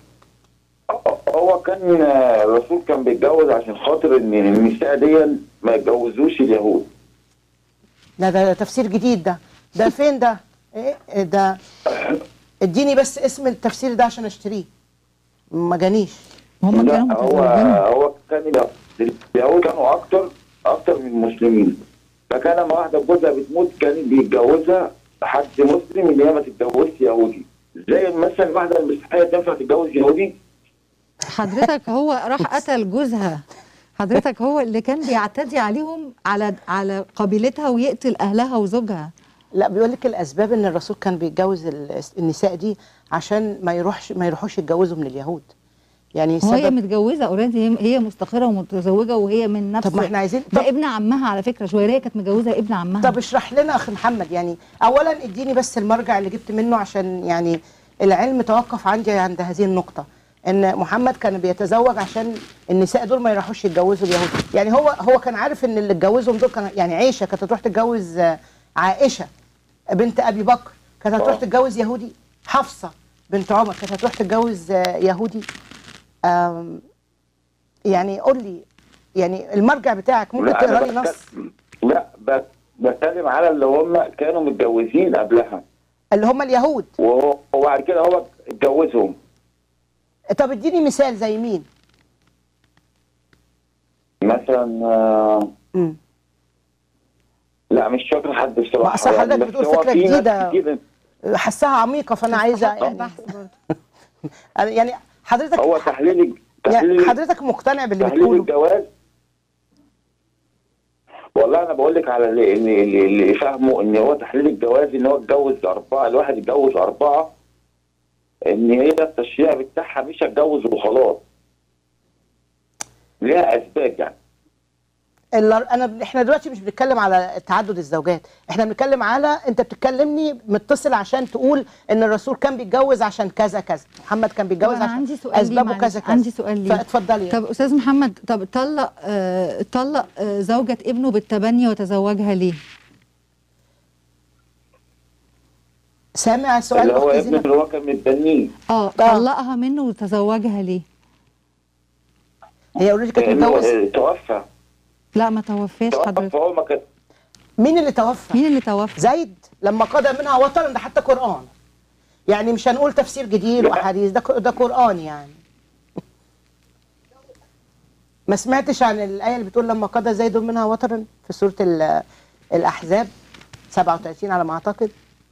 Speaker 9: هو كان آه، الرسول كان بيتجوز عشان خاطر ان النساء دي ما يتجوزوش اليهود
Speaker 3: ده ده تفسير جديد ده ده فين ده ايه إيه ده اديني بس اسم التفسير ده عشان اشتريه ما جانيش
Speaker 4: هم
Speaker 9: لا
Speaker 4: كانوا
Speaker 9: هو
Speaker 4: متزوجين
Speaker 9: هو كان ال- اليهود كانوا اكتر اكتر من المسلمين فكان لما واحده جوزها بتموت كان بيتجوزها حد مسلم اللي هي ما تتجوزش يهودي زي مثلا واحده المسيحيه تنفع تتجوز يهودي
Speaker 4: حضرتك هو راح قتل جوزها حضرتك هو اللي كان بيعتدي عليهم على على قبيلتها ويقتل اهلها وزوجها
Speaker 3: لا بيقول لك الاسباب ان الرسول كان بيتجوز ال- النساء دي عشان ما يروحش ما يروحوش يتجوزوا من اليهود يعني
Speaker 4: هو هي
Speaker 3: سبب
Speaker 4: متجوزه اوريدي هي مستقره ومتزوجه وهي من نفس
Speaker 3: طب ما احنا عايزين
Speaker 4: ده
Speaker 3: طب,
Speaker 4: ابن عمها على فكره جويريه كانت متجوزه ابن عمها
Speaker 3: طب اشرح لنا اخ محمد يعني اولا اديني بس المرجع اللي جبت منه عشان يعني العلم توقف عندي عند هذه النقطه ان محمد كان بيتزوج عشان النساء دول ما يروحوش يتجوزوا اليهود يعني هو هو كان عارف ان اللي اتجوزهم دول كان يعني عائشه كانت هتروح تتجوز آه، عائشه بنت ابي بكر كانت هتروح
Speaker 9: آه.
Speaker 3: تتجوز يهودي حفصه بنت عمر كانت هتروح تتجوز آه، يهودي آم، يعني قول لي يعني المرجع بتاعك ممكن
Speaker 9: لا، أنا
Speaker 3: تقرا لي
Speaker 9: بتك-
Speaker 3: نص
Speaker 9: لا بس بتكلم على اللي هم كانوا متجوزين قبلها
Speaker 3: اللي هم اليهود
Speaker 9: وهو- وبعد كده هو اتجوزهم
Speaker 3: طب اديني مثال زي مين
Speaker 9: مثلا آه،
Speaker 3: امم
Speaker 9: لا مش فاكر حد
Speaker 3: ما
Speaker 9: بصراحه
Speaker 3: أصل حضرتك
Speaker 9: بس
Speaker 3: بتقول
Speaker 9: هو
Speaker 3: فكرة
Speaker 9: في ناس
Speaker 3: جديدة.
Speaker 9: كتير-
Speaker 3: حسها عميقه فانا عايزه
Speaker 4: حط
Speaker 3: يعني
Speaker 4: البحث برضه.
Speaker 3: أنا- يعني حضرتك
Speaker 9: هو تحليل
Speaker 3: يعني
Speaker 9: تحليل
Speaker 3: حضرتك مقتنع باللي
Speaker 9: تحليل
Speaker 3: بتقوله
Speaker 9: الجواز والله انا بقول لك على اللي, اللي, اللي اللي فاهمه ان هو تحليل الجواز ان هو اتجوز اربعه الواحد اتجوز اربعه ان هي التشريع بتاعها مش هتجوز وخلاص ليها اسباب يعني
Speaker 3: ال- انا احنا دلوقتي مش بنتكلم على تعدد الزوجات احنا بنتكلم على انت بتتكلمني متصل عشان تقول ان الرسول كان بيتجوز عشان كذا كذا محمد كان
Speaker 4: طب
Speaker 3: بيتجوز
Speaker 4: انا
Speaker 3: عشان
Speaker 4: عندي سؤال ليه
Speaker 3: اسبابه
Speaker 4: معلش.
Speaker 3: كذا كذا
Speaker 4: عندي سؤال ليه
Speaker 3: فاتفضلي
Speaker 4: طب استاذ محمد طب طلق آه طلق آه زوجة ابنه بالتبني وتزوجها ليه؟
Speaker 3: سامع السؤال
Speaker 9: اللي هو
Speaker 3: اختي
Speaker 9: ابنه
Speaker 3: زينب
Speaker 9: اللي هو كان متبنيه
Speaker 4: اه طلقها منه وتزوجها ليه؟
Speaker 3: هي اوريدي كانت
Speaker 9: لأنه
Speaker 3: متجوزه
Speaker 9: توفى
Speaker 4: لا ما توفاش
Speaker 9: توفى
Speaker 4: حضرتك
Speaker 9: فهو ما كان
Speaker 3: مين اللي توفى
Speaker 4: مين اللي توفى
Speaker 3: زيد لما قضى منها وطرا ده حتى قران يعني مش هنقول تفسير جديد
Speaker 9: لا.
Speaker 3: واحاديث ده ده قران يعني ما سمعتش عن الايه اللي بتقول لما قضى زيد منها وطرا في سوره ال- الاحزاب 37 على ما اعتقد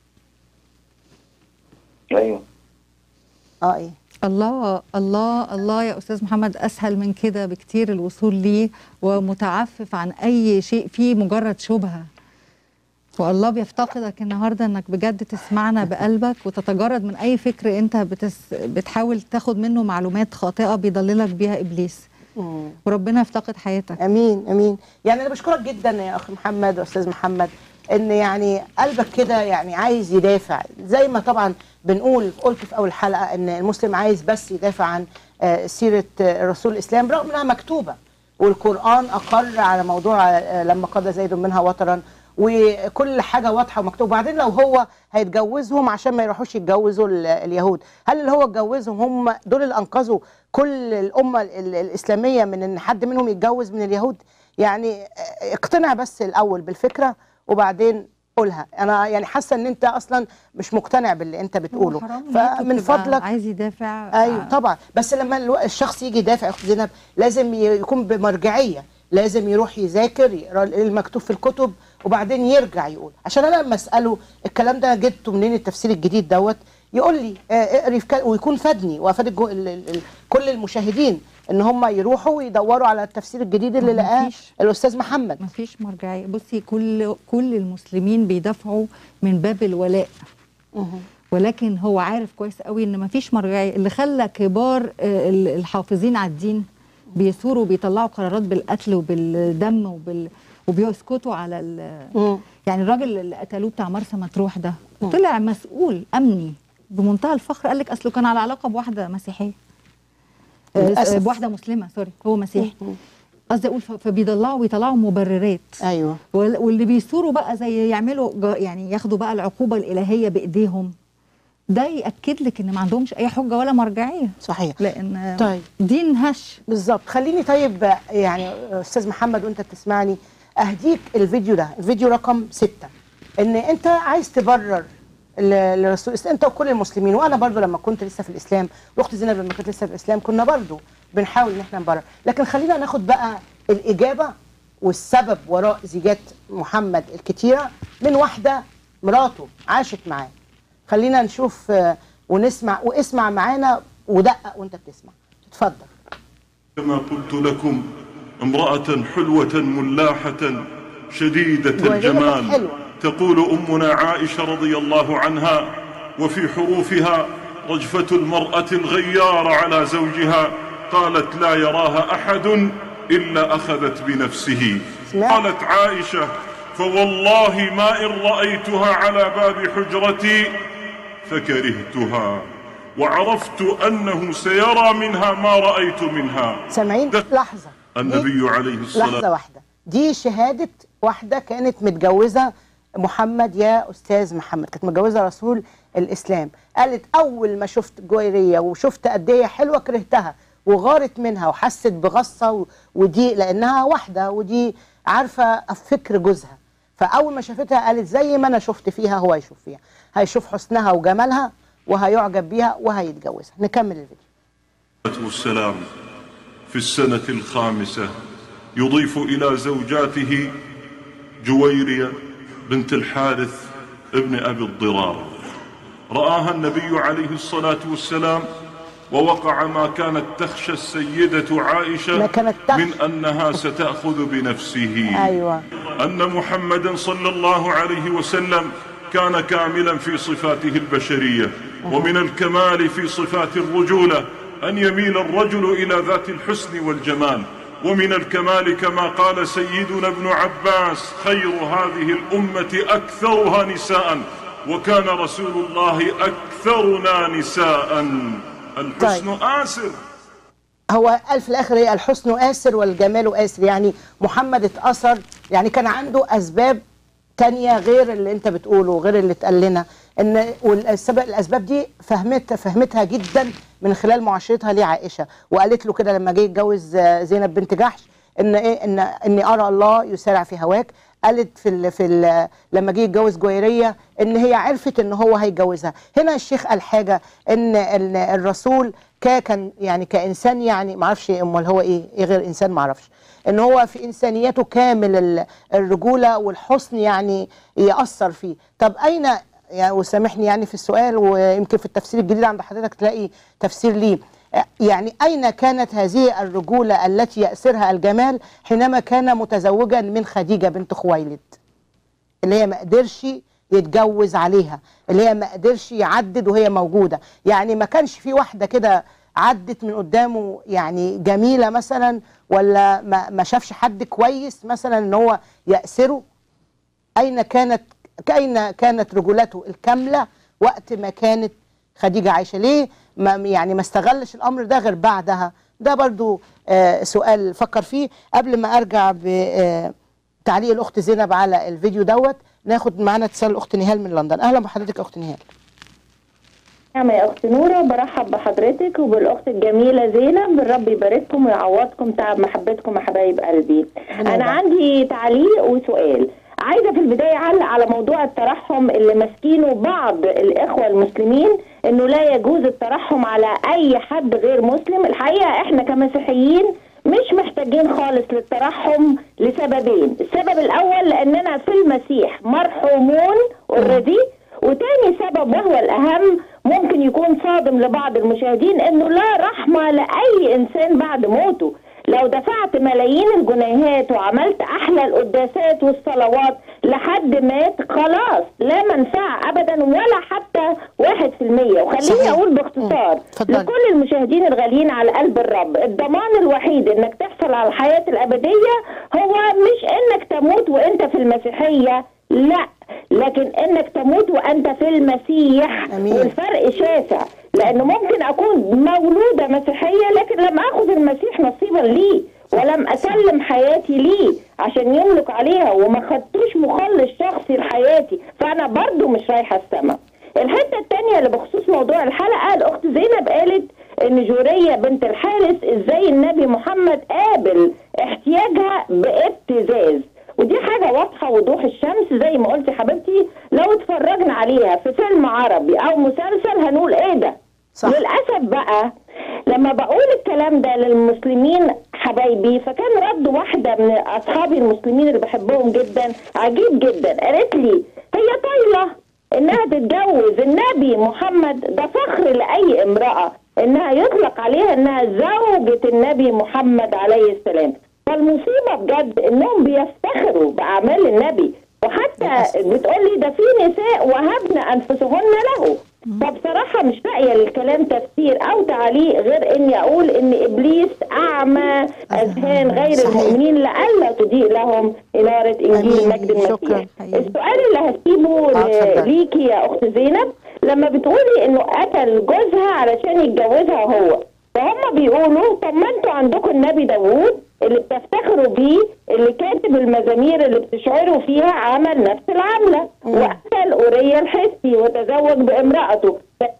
Speaker 9: ايوه
Speaker 3: اه ايه
Speaker 4: الله الله الله يا استاذ محمد اسهل من كده بكتير الوصول ليه ومتعفف عن اي شيء فيه مجرد شبهه والله بيفتقدك النهارده انك بجد تسمعنا بقلبك وتتجرد من اي فكر انت بتس بتحاول تاخد منه معلومات خاطئه بيضللك بيها ابليس
Speaker 3: مم.
Speaker 4: وربنا يفتقد حياتك
Speaker 3: امين امين يعني انا بشكرك جدا يا اخ محمد واستاذ محمد ان يعني قلبك كده يعني عايز يدافع زي ما طبعا بنقول قلت في اول حلقه ان المسلم عايز بس يدافع عن آه، سيره آه، رسول الاسلام رغم انها مكتوبه والقران اقر على موضوع آه، لما قضى زيد منها وطرا وكل حاجه واضحه ومكتوبه وبعدين لو هو هيتجوزهم عشان ما يروحوش يتجوزوا ال- اليهود هل اللي هو اتجوزهم هم دول اللي انقذوا كل الامه ال- الاسلاميه من ان حد منهم يتجوز من اليهود يعني اقتنع بس الاول بالفكره وبعدين قولها انا يعني حاسه ان انت اصلا مش مقتنع باللي انت بتقوله
Speaker 4: حرام
Speaker 3: فمن
Speaker 4: نيته تبقى
Speaker 3: فضلك
Speaker 4: عايز يدافع
Speaker 3: ايوه طبعا بس لما الو- الشخص يجي يدافع يا اخت زينب لازم ي- يكون بمرجعيه لازم يروح يذاكر يقرا المكتوب في الكتب وبعدين يرجع يقول عشان انا لما اساله الكلام ده جبته منين التفسير الجديد دوت يقول لي آه، اقري في ك- ويكون فادني وافاد الجو- ال- ال- ال- كل المشاهدين ان هم يروحوا ويدوروا على التفسير الجديد اللي
Speaker 4: ما
Speaker 3: لقاه
Speaker 4: فيش.
Speaker 3: الاستاذ محمد
Speaker 4: مفيش مرجعيه بصي كل كل المسلمين بيدافعوا من باب الولاء ولكن هو عارف كويس قوي ان مفيش مرجعيه اللي خلى كبار آه، ال- الحافظين على الدين بيثوروا وبيطلعوا قرارات بالقتل وبالدم وبال وبيسكتوا على ال-
Speaker 3: مم.
Speaker 4: يعني الراجل اللي قتلوه بتاع مرسى مطروح ده طلع مسؤول امني بمنتهى الفخر قال لك اصله كان على علاقه بواحده مسيحيه آه،
Speaker 3: للأسف.
Speaker 4: بواحده مسلمه سوري هو مسيحي قصدي اقول ف- فبيطلعوا ويطلعوا مبررات
Speaker 3: ايوه
Speaker 4: وال- واللي بيثوروا بقى زي يعملوا جا- يعني ياخدوا بقى العقوبه الالهيه بايديهم ده ياكد لك ان ما عندهمش اي حجه ولا مرجعيه
Speaker 3: صحيح
Speaker 4: لان
Speaker 3: طيب.
Speaker 4: دين هش
Speaker 3: بالظبط خليني طيب يعني استاذ محمد وانت بتسمعني اهديك الفيديو ده الفيديو رقم ستة ان انت عايز تبرر ل- لرسول الاسلام انت وكل المسلمين وانا برضو لما كنت لسه في الاسلام واختي زينب لما كانت لسه في الاسلام كنا برضو بنحاول ان احنا نبرر لكن خلينا ناخد بقى الاجابه والسبب وراء زيجات محمد الكتيره من واحده مراته عاشت معاه خلينا نشوف آه، ونسمع واسمع معانا ودقق وانت بتسمع اتفضل
Speaker 8: كما قلت لكم امرأة حلوة ملاحة شديدة
Speaker 3: وهي كانت
Speaker 8: الجمال
Speaker 3: حلوة.
Speaker 8: تقول أمنا عائشة رضي الله عنها وفي حروفها رجفة المرأة الغيار على زوجها قالت لا يراها أحد إلا أخذت بنفسه
Speaker 3: سمعت.
Speaker 8: قالت عائشة فوالله ما إن رأيتها على باب حجرتي فكرهتها وعرفت أنه سيرى منها ما رأيت منها
Speaker 3: سامعين
Speaker 8: ده
Speaker 3: لحظه دي-
Speaker 8: النبي عليه الصلاة
Speaker 3: لحظه واحده دي شهاده واحده كانت متجوزه محمد يا استاذ محمد كانت متجوزه رسول الاسلام قالت اول ما شفت جويريه وشفت قد ايه حلوه كرهتها وغارت منها وحست بغصه و- ودي لانها واحده ودي عارفه فكر جوزها فاول ما شافتها قالت زي ما انا شفت فيها هو يشوف فيها هيشوف حسنها وجمالها وهيعجب بيها وهيتجوزها نكمل الفيديو
Speaker 8: والسلام في السنة الخامسة يضيف إلى زوجاته جويرية بنت الحارث ابن أبي الضرار رآها النبي عليه الصلاة والسلام ووقع ما كانت تخشى السيدة
Speaker 3: ما
Speaker 8: عائشة
Speaker 3: كانت تخشى.
Speaker 8: من أنها ستأخذ بنفسه
Speaker 3: ايوه
Speaker 8: أن محمدا صلى الله عليه وسلم كان كاملا في صفاته البشرية ومن الكمال في صفات الرجولة أن يميل الرجل إلى ذات الحسن والجمال ومن الكمال كما قال سيدنا ابن عباس خير هذه الأمة أكثرها نساء وكان رسول الله أكثرنا نساء الحسن آسر
Speaker 3: هو قال في الاخر ايه الحسن آسر والجمال آسر يعني محمد اتأثر يعني كان عنده اسباب تانية غير اللي انت بتقوله غير اللي اتقال لنا ان والسبب الاسباب دي فهمت فهمتها جدا من خلال معاشرتها لعائشه وقالت له كده لما جه يتجوز آه، زينب بنت جحش ان ايه ان اني ارى الله يسارع في هواك قالت في ال في ال لما جه يتجوز جويريه ان هي عرفت ان هو هيتجوزها هنا الشيخ قال حاجه ان ال- الرسول كا كان يعني كانسان يعني ما اعرفش امال هو ايه ايه غير انسان ما اعرفش ان هو في انسانيته كامل ال- الرجوله والحسن يعني ياثر فيه طب اين يعني وسامحني يعني في السؤال ويمكن في التفسير الجديد عند حضرتك تلاقي تفسير ليه يعني أين كانت هذه الرجولة التي يأسرها الجمال حينما كان متزوجا من خديجة بنت خويلد اللي هي ما قدرش يتجوز عليها اللي هي ما قدرش يعدد وهي موجودة يعني ما كانش في واحدة كده عدت من قدامه يعني جميلة مثلا ولا ما, ما شافش حد كويس مثلا ان هو يأسره أين كانت أين كانت رجولته الكاملة وقت ما كانت خديجة عايشة ليه ما يعني ما استغلش الأمر ده غير بعدها ده برضو آه سؤال فكر فيه قبل ما أرجع بتعليق الأخت زينب على الفيديو دوت ناخد معانا اتصال الأخت نهال من لندن أهلا بحضرتك يا أخت نهال
Speaker 10: نعم يا اخت نوره برحب بحضرتك وبالاخت الجميله زينب الرب يبارككم ويعوضكم تعب محبتكم يا حبايب قلبي انا عندي تعليق وسؤال عايزه في البدايه اعلق على موضوع الترحم اللي ماسكينه بعض الاخوه المسلمين انه لا يجوز الترحم على اي حد غير مسلم الحقيقه احنا كمسيحيين مش محتاجين خالص للترحم لسببين السبب الاول لاننا في المسيح مرحومون اوريدي وتاني سبب وهو الأهم ممكن يكون صادم لبعض المشاهدين إنه لا رحمة لأي إنسان بعد موته لو دفعت ملايين الجنيهات وعملت أحلى القداسات والصلوات لحد مات خلاص لا منفعة أبدا ولا حتى واحد في المية وخليني
Speaker 3: صحيح.
Speaker 10: أقول باختصار
Speaker 3: اتفضلي.
Speaker 10: لكل المشاهدين الغاليين على قلب الرب الضمان الوحيد إنك تحصل على الحياة الأبدية هو مش إنك تموت وإنت في المسيحية لا لكن انك تموت وانت في المسيح
Speaker 3: أمين.
Speaker 10: والفرق شاسع لانه ممكن اكون مولوده مسيحيه لكن لم اخذ المسيح نصيبا لي ولم اسلم حياتي ليه عشان يملك عليها وما خدتوش مخلص شخصي لحياتي فانا برضو مش رايحه السما الحته الثانيه اللي بخصوص موضوع الحلقه الاخت زينب قالت ان جوريه بنت الحارث ازاي النبي محمد قابل احتياجها بابتزاز ودي حاجة واضحة وضوح الشمس زي ما قلت يا حبيبتي لو اتفرجنا عليها في فيلم عربي أو مسلسل هنقول إيه ده؟
Speaker 3: صح.
Speaker 10: للأسف بقى لما بقول الكلام ده للمسلمين حبايبي فكان رد واحدة من أصحابي المسلمين اللي بحبهم جدا عجيب جدا قالت لي هي طايلة إنها تتجوز النبي محمد ده فخر لأي امرأة إنها يطلق عليها إنها زوجة النبي محمد عليه السلام فالمصيبة بجد إنهم بيفتخروا بأعمال النبي وحتى بتقول لي ده في نساء وهبن أنفسهن له فبصراحة مش لاقية للكلام تفسير أو تعليق غير إني أقول إن إبليس أعمى أذهان غير
Speaker 3: صحيح.
Speaker 10: المؤمنين لئلا تضيء لهم إنارة إنجيل
Speaker 3: أمين.
Speaker 10: مجد المسيح
Speaker 3: شكراً.
Speaker 10: السؤال اللي هسيبه
Speaker 3: آه، اتفضل.
Speaker 10: ليكي يا أخت زينب لما بتقولي إنه قتل جوزها علشان يتجوزها هو فهم بيقولوا طب ما انتوا عندكم النبي داوود اللي بتفتخروا بيه اللي كاتب المزامير اللي بتشعروا فيها عمل نفس العملة وقتل أوريا الحسي وتزوج بامرأته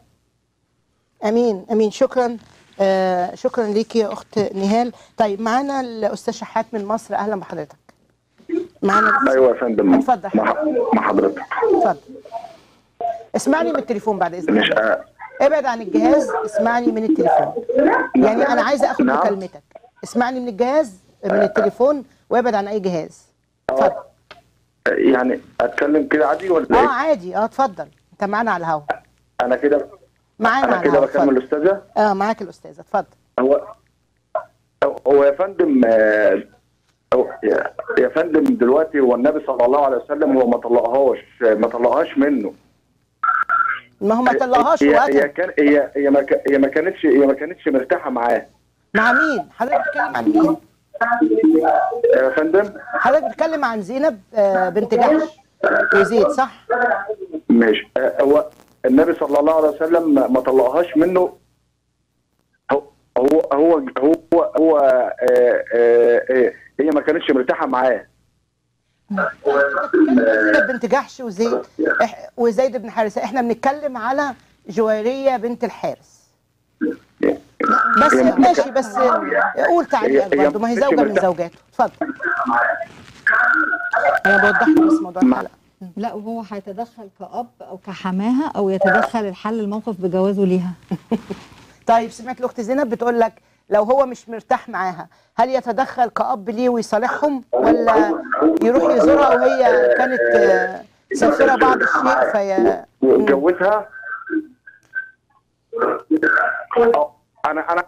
Speaker 3: امين امين شكرا آه شكرا ليكي يا اخت نهال طيب معانا الاستاذ شحات من مصر اهلا بحضرتك معانا
Speaker 11: ايوه يا فندم
Speaker 3: اتفضل.
Speaker 11: مع مع حضرتك
Speaker 3: اتفضل اسمعني من التليفون بعد اذنك
Speaker 11: مش آه
Speaker 3: ابعد عن الجهاز اسمعني من التليفون يعني انا عايزه اخد
Speaker 11: نعم.
Speaker 3: مكالمتك اسمعني من الجهاز من التليفون وابعد عن اي جهاز اتفضل
Speaker 11: يعني اتكلم كده عادي ولا
Speaker 3: اه
Speaker 11: ايه؟
Speaker 3: عادي اه اتفضل انت معانا على الهوا
Speaker 11: انا كده
Speaker 3: معانا
Speaker 11: انا
Speaker 3: على
Speaker 11: كده
Speaker 3: الهوا
Speaker 11: بكمل
Speaker 3: اتفضل
Speaker 11: استاذه
Speaker 3: اه معاك الاستاذ اتفضل
Speaker 11: هو هو يا فندم آه، هو- يا- يا فندم دلوقتي هو النبي صلى الله عليه وسلم هو ما طلقهاش ما طلقهاش منه
Speaker 3: ما هو ما طلقهاش
Speaker 11: هي هي
Speaker 3: وقتل
Speaker 11: كان هي هي ما كا- هي ما كانتش هي ما كانتش مرتاحه معاه
Speaker 3: مع مين حضرتك بتتكلم عن مين
Speaker 11: يا فندم
Speaker 3: حضرتك بتتكلم عن زينب آه بنت جحش وزيد صح
Speaker 11: ماشي آه، هو النبي صلى الله عليه وسلم ما- ما طلقهاش منه هو هو هو هو, هو آه، آه، آه، هي ما كانتش مرتاحه معاه
Speaker 3: زينب بنت جحش وزيد إح- وزيد بن حارثه احنا بنتكلم على جويريه بنت الحارس بس ماشي بس قول تعليقك
Speaker 11: هي-
Speaker 3: برضه ما هي
Speaker 11: هي
Speaker 3: زوجه من
Speaker 11: مرتاح-
Speaker 3: زوجاته اتفضل انا بوضح لك بس موضوع الحلقه
Speaker 4: لا وهو هيتدخل كأب أو كحماها أو يتدخل الحل الموقف بجوازه ليها
Speaker 3: طيب سمعت الاخت زينب بتقول لك لو هو مش مرتاح معاها هل يتدخل كأب ليه ويصالحهم ولا يروح يزورها وهي كانت آه، سافره بعض الشيء في
Speaker 11: واتجوزها آه، انا انا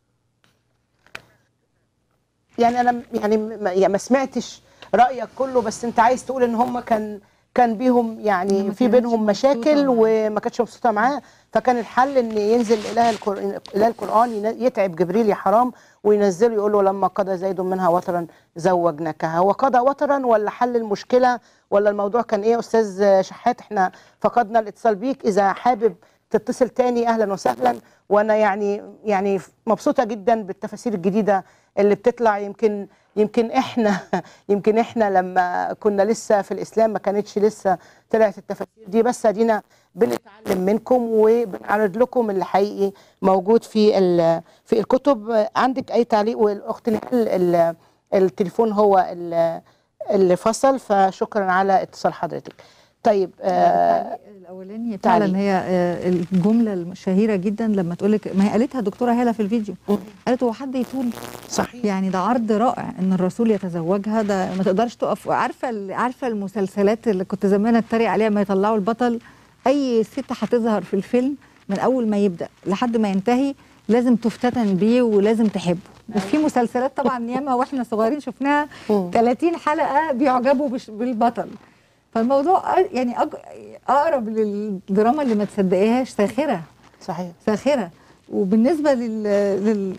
Speaker 3: يعني انا يعني ما يعني ما سمعتش رايك كله بس انت عايز تقول ان هم كان كان بيهم يعني في بينهم مشاكل وما كانتش مبسوطه معاه فكان الحل ان ينزل اله القران اله القران ين- يتعب جبريل يا حرام وينزله يقول له لما قضى زيد منها وطرا زوجناكها هو قضى وطرا ولا حل المشكله ولا الموضوع كان ايه يا استاذ شحات احنا فقدنا الاتصال بيك اذا حابب تتصل تاني اهلا وسهلا وانا يعني يعني مبسوطه جدا بالتفاسير الجديده اللي بتطلع يمكن يمكن احنا يمكن احنا لما كنا لسه في الاسلام ما كانتش لسه طلعت التفاسير دي بس ادينا بنتعلم منكم وبنعرض لكم اللي حقيقي موجود في ال- في الكتب عندك اي تعليق والاخت نهال ال- التليفون هو ال- اللي فصل فشكرا على اتصال حضرتك طيب آه
Speaker 4: الاولاني
Speaker 3: تعليق.
Speaker 4: فعلا هي آه، الجمله الشهيره جدا لما تقول لك ما هي قالتها دكتوره هاله في الفيديو قالت هو حد يطول
Speaker 3: صحيح
Speaker 4: يعني ده عرض رائع ان الرسول يتزوجها ده ما تقدرش تقف عارفه ال- عارفه المسلسلات اللي كنت زمان اتريق عليها ما يطلعوا البطل اي ست هتظهر في الفيلم من اول ما يبدا لحد ما ينتهي لازم تفتتن بيه ولازم تحبه وفي مسلسلات طبعا ياما واحنا صغيرين شفناها 30 حلقه بيعجبوا بش- بالبطل فالموضوع أ- يعني أج- اقرب للدراما اللي ما تصدقيهاش ساخره
Speaker 3: صحيح
Speaker 4: ساخره وبالنسبه لل, لل...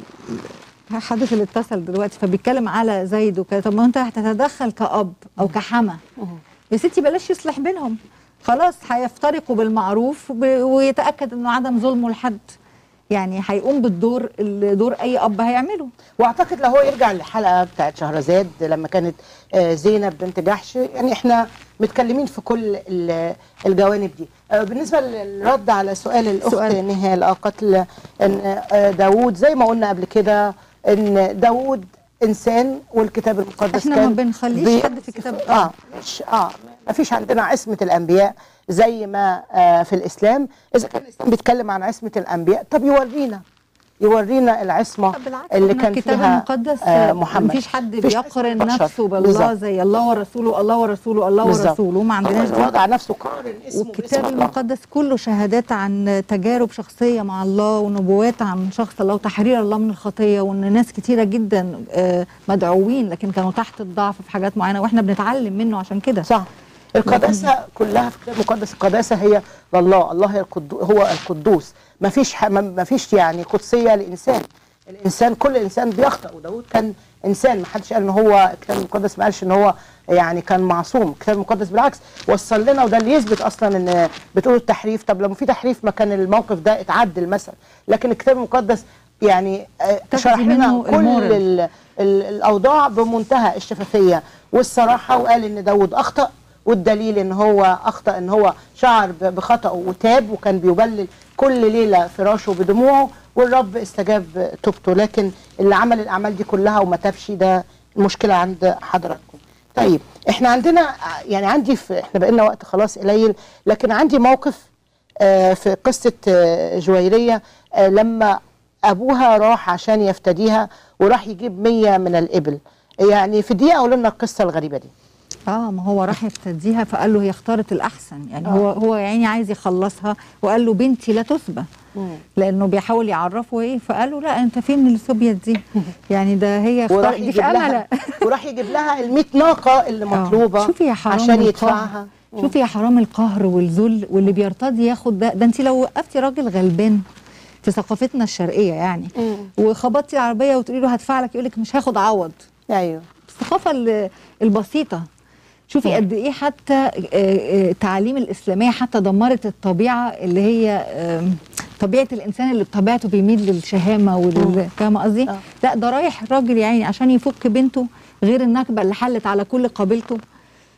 Speaker 4: حدث اللي اتصل دلوقتي فبيتكلم على زيد وكده طب ما انت هتتدخل كأب او كحما يا ستي بلاش يصلح بينهم خلاص هيفترقوا بالمعروف وب- ويتاكد انه عدم ظلمه لحد يعني هيقوم بالدور اللي دور اي اب هيعمله
Speaker 3: واعتقد لو هو يرجع للحلقه بتاعت شهرزاد لما كانت آه، زينب بنت جحش يعني احنا متكلمين في كل ال- الجوانب دي آه، بالنسبه للرد على سؤال الاخت
Speaker 4: سؤال.
Speaker 3: نهال آه، قتل ان آه، داوود زي ما قلنا قبل كده ان داوود انسان والكتاب المقدس
Speaker 4: احنا
Speaker 3: كان
Speaker 4: ما بنخليش
Speaker 3: بي-
Speaker 4: حد في كتاب
Speaker 3: اه مش اه ما فيش عندنا عصمه الانبياء زي ما آه في الاسلام اذا كان الاسلام بيتكلم عن عصمه الانبياء طب يورينا يورينا العصمه اللي
Speaker 4: إحنا
Speaker 3: كان
Speaker 4: الكتاب
Speaker 3: فيها
Speaker 4: المقدس
Speaker 3: آه محمد
Speaker 4: مفيش حد
Speaker 3: مفيش
Speaker 4: بيقارن
Speaker 3: بشر.
Speaker 4: نفسه بالله
Speaker 3: بالظبط.
Speaker 4: زي الله ورسوله الله ورسوله الله
Speaker 3: بالظبط.
Speaker 4: ورسوله ما عندناش
Speaker 3: هو وضع نفسه قارن اسمه
Speaker 4: والكتاب
Speaker 3: باسم الله.
Speaker 4: المقدس كله شهادات عن تجارب شخصيه مع الله ونبوات عن شخص الله وتحرير الله من الخطيه وان ناس كتيره جدا آه، مدعوين لكن كانوا تحت الضعف في حاجات معينه واحنا بنتعلم منه عشان كده
Speaker 3: صح القداسه كلها في الكتاب المقدس القداسه هي لله الله هي القدو هو القدوس ما فيش ح- ما- ما فيش يعني قدسيه لانسان الانسان كل انسان بيخطئ وداود كان انسان ما حدش قال ان هو الكتاب المقدس ما قالش ان هو يعني كان معصوم الكتاب المقدس بالعكس وصل لنا وده اللي يثبت اصلا ان بتقولوا التحريف طب لما في تحريف ما كان الموقف ده اتعدل مثلا لكن الكتاب المقدس يعني آه،
Speaker 4: تاخدي
Speaker 3: شرح لنا
Speaker 4: منه
Speaker 3: كل
Speaker 4: المورال.
Speaker 3: ال- ال- الاوضاع بمنتهى الشفافيه والصراحه وقال ان داود اخطا والدليل ان هو اخطا ان هو شعر ب- بخطأه وتاب وكان بيبلل كل ليله فراشه بدموعه والرب استجاب توبته لكن اللي عمل الاعمال دي كلها وما تابش ده المشكله عند حضراتكم طيب احنا عندنا يعني عندي في احنا بقينا وقت خلاص قليل لكن عندي موقف آه، في قصه آه، جويريه آه، لما ابوها راح عشان يفتديها وراح يجيب مية من الابل يعني في دقيقه قول لنا القصه الغريبه دي
Speaker 4: اه ما هو راح يفتديها فقال له هي اختارت الاحسن يعني
Speaker 3: آه.
Speaker 4: هو هو يعني عايز يخلصها وقال له بنتي لا تسبى لانه بيحاول يعرفه ايه فقال له لا انت فين من السوبيت دي يعني ده هي
Speaker 3: وراح
Speaker 4: اختار دي
Speaker 3: يجيب
Speaker 4: في
Speaker 3: لها
Speaker 4: امله
Speaker 3: وراح يجيب لها ال 100 ناقه اللي مطلوبه
Speaker 4: شوفي يا حرام
Speaker 3: عشان
Speaker 4: القهر.
Speaker 3: يدفعها
Speaker 4: شوفي يا حرام القهر والذل واللي بيرتضي ياخد ده ده انت لو وقفتي راجل غلبان في ثقافتنا الشرقيه يعني وخبطتي العربيه وتقولي له هدفع لك يقول لك مش هاخد عوض
Speaker 3: ايوه
Speaker 4: الثقافه ال- البسيطه شوفي قد ايه حتى آه، آه، التعاليم الاسلاميه حتى دمرت الطبيعه اللي هي آم، طبيعه الانسان اللي بطبيعته بيميل للشهامه وال فاهمه قصدي؟ لا ده رايح راجل يعني عشان يفك بنته غير النكبه اللي حلت على كل قبيلته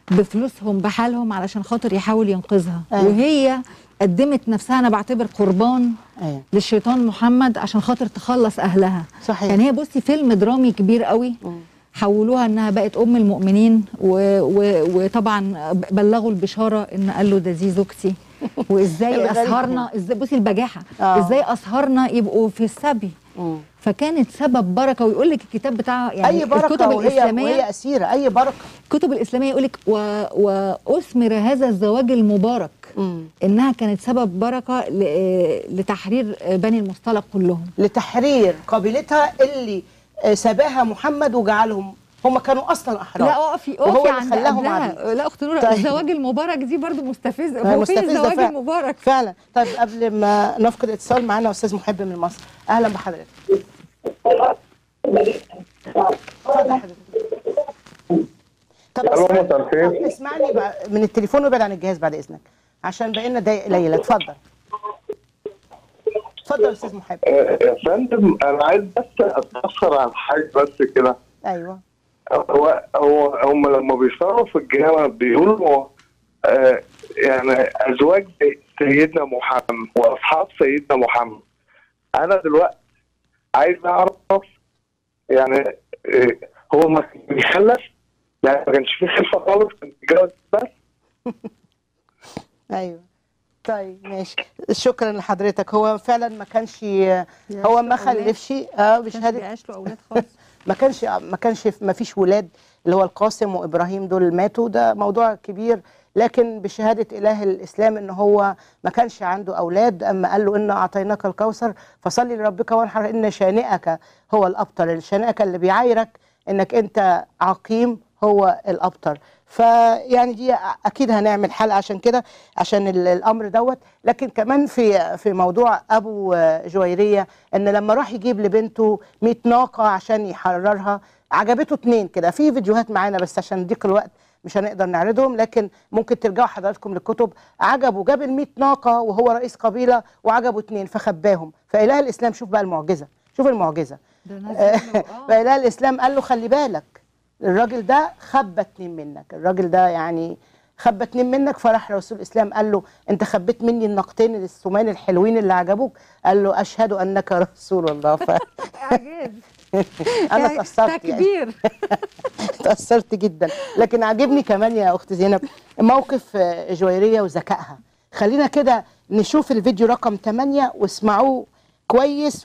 Speaker 4: بفلوسهم بحالهم علشان خاطر يحاول ينقذها
Speaker 3: أيوة.
Speaker 4: وهي قدمت نفسها انا بعتبر قربان
Speaker 3: أيوة.
Speaker 4: للشيطان محمد عشان خاطر تخلص اهلها
Speaker 3: صحيح.
Speaker 4: يعني هي بصي فيلم درامي كبير قوي حولوها انها بقت ام المؤمنين و... و... وطبعا بلغوا البشاره ان قال له ده دي زوجتي وازاي
Speaker 3: غريب.
Speaker 4: اسهرنا ازاي بصي البجاحه
Speaker 3: آه.
Speaker 4: ازاي اسهرنا يبقوا في السبي
Speaker 3: مم.
Speaker 4: فكانت سبب بركه ويقول لك الكتاب بتاع يعني
Speaker 3: اي بركه
Speaker 4: الكتب
Speaker 3: وهي
Speaker 4: الاسلاميه
Speaker 3: وهي اسيره اي بركه
Speaker 4: الكتب الاسلاميه يقول لك و... واثمر هذا الزواج المبارك
Speaker 3: مم.
Speaker 4: انها كانت سبب بركه ل... لتحرير بني المصطلق كلهم
Speaker 3: لتحرير قبيلتها اللي آه، سباها محمد وجعلهم هم كانوا اصلا احرار
Speaker 4: لا اقفي
Speaker 3: وهو
Speaker 4: اقفي
Speaker 3: اللي
Speaker 4: عند
Speaker 3: خلاهم
Speaker 4: قبلها
Speaker 3: عبيد.
Speaker 4: لا اخت نوره
Speaker 3: طيب.
Speaker 4: الزواج المبارك دي برضو مستفزه
Speaker 3: آه،
Speaker 4: هو فين
Speaker 3: مستفزة
Speaker 4: الزواج
Speaker 3: فعلا.
Speaker 4: المبارك
Speaker 3: فعلا طيب قبل ما نفقد اتصال معانا استاذ محب من مصر اهلا بحضرتك اتفضل حضرتك طب
Speaker 11: ألو،
Speaker 3: اسمعني-
Speaker 11: مساء الخير.
Speaker 3: طب اسمعني بقى من التليفون وابعد عن الجهاز بعد اذنك عشان بقينا دقايق قليله اتفضل اتفضل يا استاذ محب
Speaker 11: آه، يا فندم انا عايز بس اتاثر عن حاجه بس كده
Speaker 3: ايوه
Speaker 11: هو هو هم لما بيشتغلوا في الجامعه بيقولوا آه يعني ازواج سيدنا محمد واصحاب سيدنا محمد انا دلوقتي عايز اعرف يعني آه هو ما كان بيخلف يعني ما كانش فيه خلفه خالص كان بيتجوز بس
Speaker 3: ايوه طيب ماشي شكرا لحضرتك هو فعلا ما كانش هو ما خلفش اه بشهاده
Speaker 4: بيعيش له اولاد خالص
Speaker 3: ما كانش ما كانش ما فيش ولاد اللي هو القاسم وابراهيم دول ماتوا ده موضوع كبير لكن بشهاده اله الاسلام ان هو ما كانش عنده اولاد اما قال له ان اعطيناك الكوثر فصلي لربك وانحر ان شانئك هو الابتر شانئك اللي بيعايرك انك انت عقيم هو الابتر فيعني دي اكيد هنعمل حلقه عشان كده عشان ال- الامر دوت لكن كمان في في موضوع ابو جويريه ان لما راح يجيب لبنته 100 ناقه عشان يحررها عجبته اتنين كده في فيديوهات معانا بس عشان ضيق الوقت مش هنقدر نعرضهم لكن ممكن ترجعوا حضراتكم للكتب عجبه جاب ال 100 ناقه وهو رئيس قبيله وعجبه اتنين فخباهم فاله الاسلام شوف بقى المعجزه شوف المعجزه
Speaker 4: ده ناس
Speaker 3: فاله الاسلام قال له خلي بالك الراجل ده خبى اتنين منك الراجل ده يعني خبى اتنين منك فراح رسول الاسلام قال له انت خبيت مني النقطين السمان الحلوين اللي عجبوك قال له اشهد انك رسول الله ف...
Speaker 4: اعجاز
Speaker 3: انا
Speaker 4: يعني
Speaker 3: اتاثرت يعني
Speaker 4: تكبير
Speaker 3: اتاثرت جدا لكن عاجبني كمان يا اخت زينب موقف آه، جويريه وذكائها خلينا كده نشوف الفيديو رقم 8 واسمعوه كويس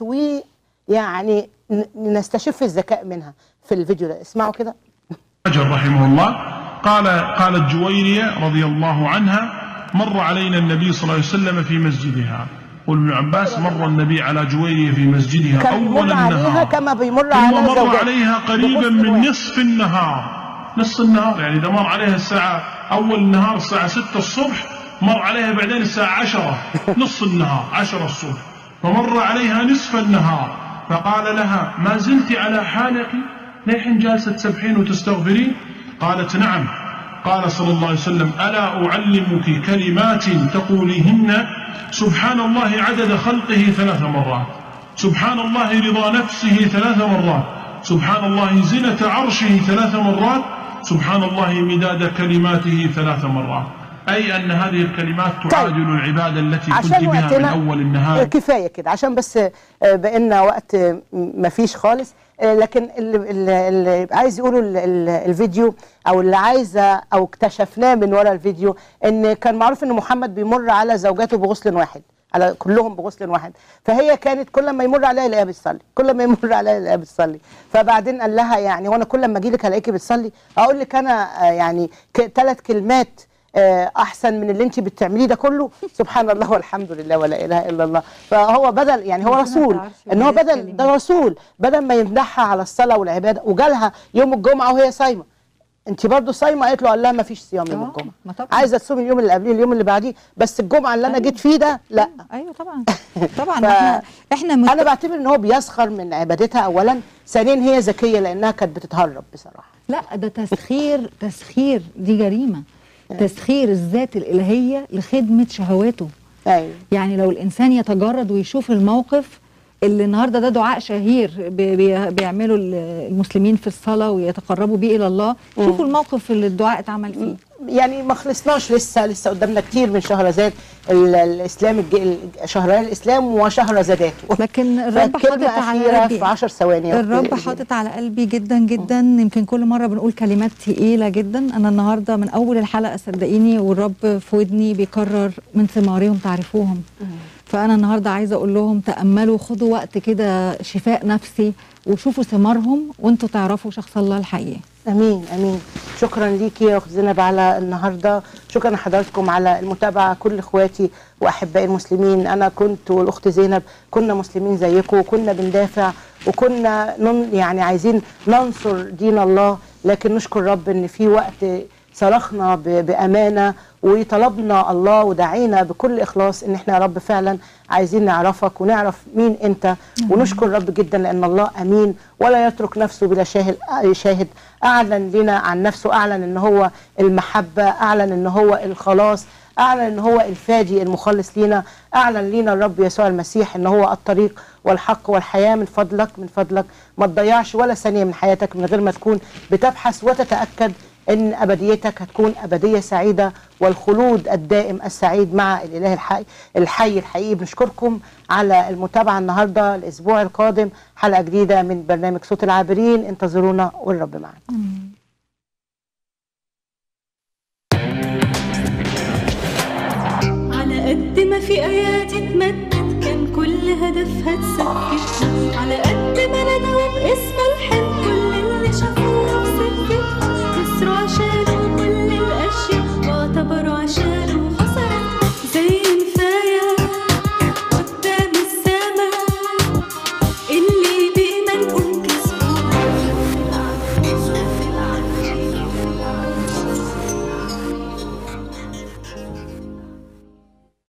Speaker 3: ويعني ن- نستشف الذكاء منها في الفيديو ده اسمعوا كده
Speaker 12: حجر رحمه الله قال قالت جويرية رضي الله عنها مر علينا النبي صلى الله عليه وسلم في مسجدها قول ابن عباس مر النبي على جويرية في مسجدها
Speaker 3: كان
Speaker 12: أول
Speaker 3: بيمر عليها
Speaker 12: النهار
Speaker 3: كما بيمر
Speaker 12: ثم
Speaker 3: على
Speaker 12: مر
Speaker 3: زوجته
Speaker 12: عليها قريبا
Speaker 3: بغسل
Speaker 12: من
Speaker 3: واحد.
Speaker 12: نصف النهار نصف النهار يعني إذا مر عليها الساعة أول النهار الساعة 6 الصبح مر عليها بعدين الساعة 10 نصف النهار 10 الصبح فمر عليها نصف النهار فقال لها ما زلت على حالك للحين جالسة تسبحين وتستغفرين قالت نعم قال صلى الله عليه وسلم ألا أعلمك كلمات تقوليهن سبحان الله عدد خلقه ثلاث مرات سبحان الله رضا نفسه ثلاث مرات سبحان الله زنة عرشه ثلاث مرات سبحان الله مداد كلماته ثلاث مرات أي أن هذه الكلمات تعادل العبادة التي كنت
Speaker 3: عشان
Speaker 12: بها من
Speaker 3: وقتنا
Speaker 12: أول النهار
Speaker 3: كفايه كده عشان بس آه، بقينا وقت آه، مفيش خالص آه، لكن اللي, اللي, اللي عايز يقولوا ال- ال- الفيديو او اللي عايزه او اكتشفناه من ورا الفيديو ان كان معروف ان محمد بيمر على زوجاته بغسل واحد على كلهم بغسل واحد فهي كانت كل ما يمر عليها يلاقيها بتصلي كل ما يمر عليها يلاقيها بتصلي فبعدين قال لها يعني وانا كل ما اجي لك الاقيكي بتصلي اقول لك انا آه، يعني ثلاث كلمات آه، احسن من اللي انت بتعمليه ده كله سبحان الله والحمد لله ولا اله الا الله فهو بدل يعني هو
Speaker 4: ربنا
Speaker 3: رسول
Speaker 4: تعرفش
Speaker 3: ان هو
Speaker 4: بجد
Speaker 3: بدل ده رسول بدل ما يمدحها على الصلاه والعباده وجالها يوم الجمعه وهي صايمه انت برضو صايمه قالت له قال لها ما فيش صيام يوم
Speaker 4: آه،
Speaker 3: الجمعه
Speaker 4: ما طبعا.
Speaker 3: عايزه تصوم اليوم اللي قبليه اليوم اللي بعديه بس الجمعه اللي انا جيت فيه ده لا
Speaker 4: ايوه طبعا طبعا
Speaker 3: ف-
Speaker 4: احنا احنا مت...
Speaker 3: انا بعتبر ان هو بيسخر من عبادتها اولا ثانيا هي ذكيه لانها كانت بتتهرب بصراحه
Speaker 4: لا ده تسخير تسخير دي جريمه تسخير الذات الالهيه لخدمه شهواته
Speaker 3: ايوه
Speaker 4: يعني لو الانسان يتجرد ويشوف الموقف اللي النهارده ده دعاء شهير بي- بي- بيعملوا ال- المسلمين في الصلاه ويتقربوا بيه الى الله
Speaker 3: مم.
Speaker 4: شوفوا الموقف اللي الدعاء اتعمل فيه
Speaker 3: يعني ما خلصناش لسه لسه قدامنا كتير من شهرزاد ال- الاسلام الج- ال- شهريار الاسلام وشهرزاداته
Speaker 4: لكن الرب
Speaker 3: فكلمة
Speaker 4: حاطط على
Speaker 3: أخيرة
Speaker 4: قلبي
Speaker 3: في 10 ثواني يا
Speaker 4: الرب
Speaker 3: أختي
Speaker 4: حاطط على قلبي جدا جدا يمكن كل مره بنقول كلمات تقيله جدا انا النهارده من اول الحلقه صدقيني والرب في ودني بيكرر من ثمارهم تعرفوهم فانا النهارده عايزه اقول لهم تاملوا خدوا وقت كده شفاء نفسي وشوفوا ثمارهم وانتوا تعرفوا شخص الله الحقيقي
Speaker 3: امين امين شكرا ليكي يا اخت زينب على النهارده شكرا لحضراتكم على المتابعه كل اخواتي واحبائي المسلمين انا كنت والاخت زينب كنا مسلمين زيكم وكنا بندافع وكنا نن يعني عايزين ننصر دين الله لكن نشكر رب ان في وقت صرخنا ب- بامانه وطلبنا الله ودعينا بكل اخلاص ان احنا يا رب فعلا عايزين نعرفك ونعرف مين انت ونشكر رب جدا لان الله امين ولا يترك نفسه بلا شاهد شاهد اعلن لنا عن نفسه اعلن ان هو المحبه اعلن ان هو الخلاص اعلن ان هو الفادي المخلص لينا اعلن لينا الرب يسوع المسيح ان هو الطريق والحق والحياه من فضلك من فضلك ما تضيعش ولا ثانيه من حياتك من غير ما تكون بتبحث وتتاكد ان ابديتك هتكون ابديه سعيده والخلود الدائم السعيد مع الاله الحي الحي الحقيقي بنشكركم على المتابعه النهارده الاسبوع القادم حلقه جديده من برنامج صوت العابرين انتظرونا والرب معنا
Speaker 2: على قد ما في آيات اتمدت كان كل هدفها تسكتنا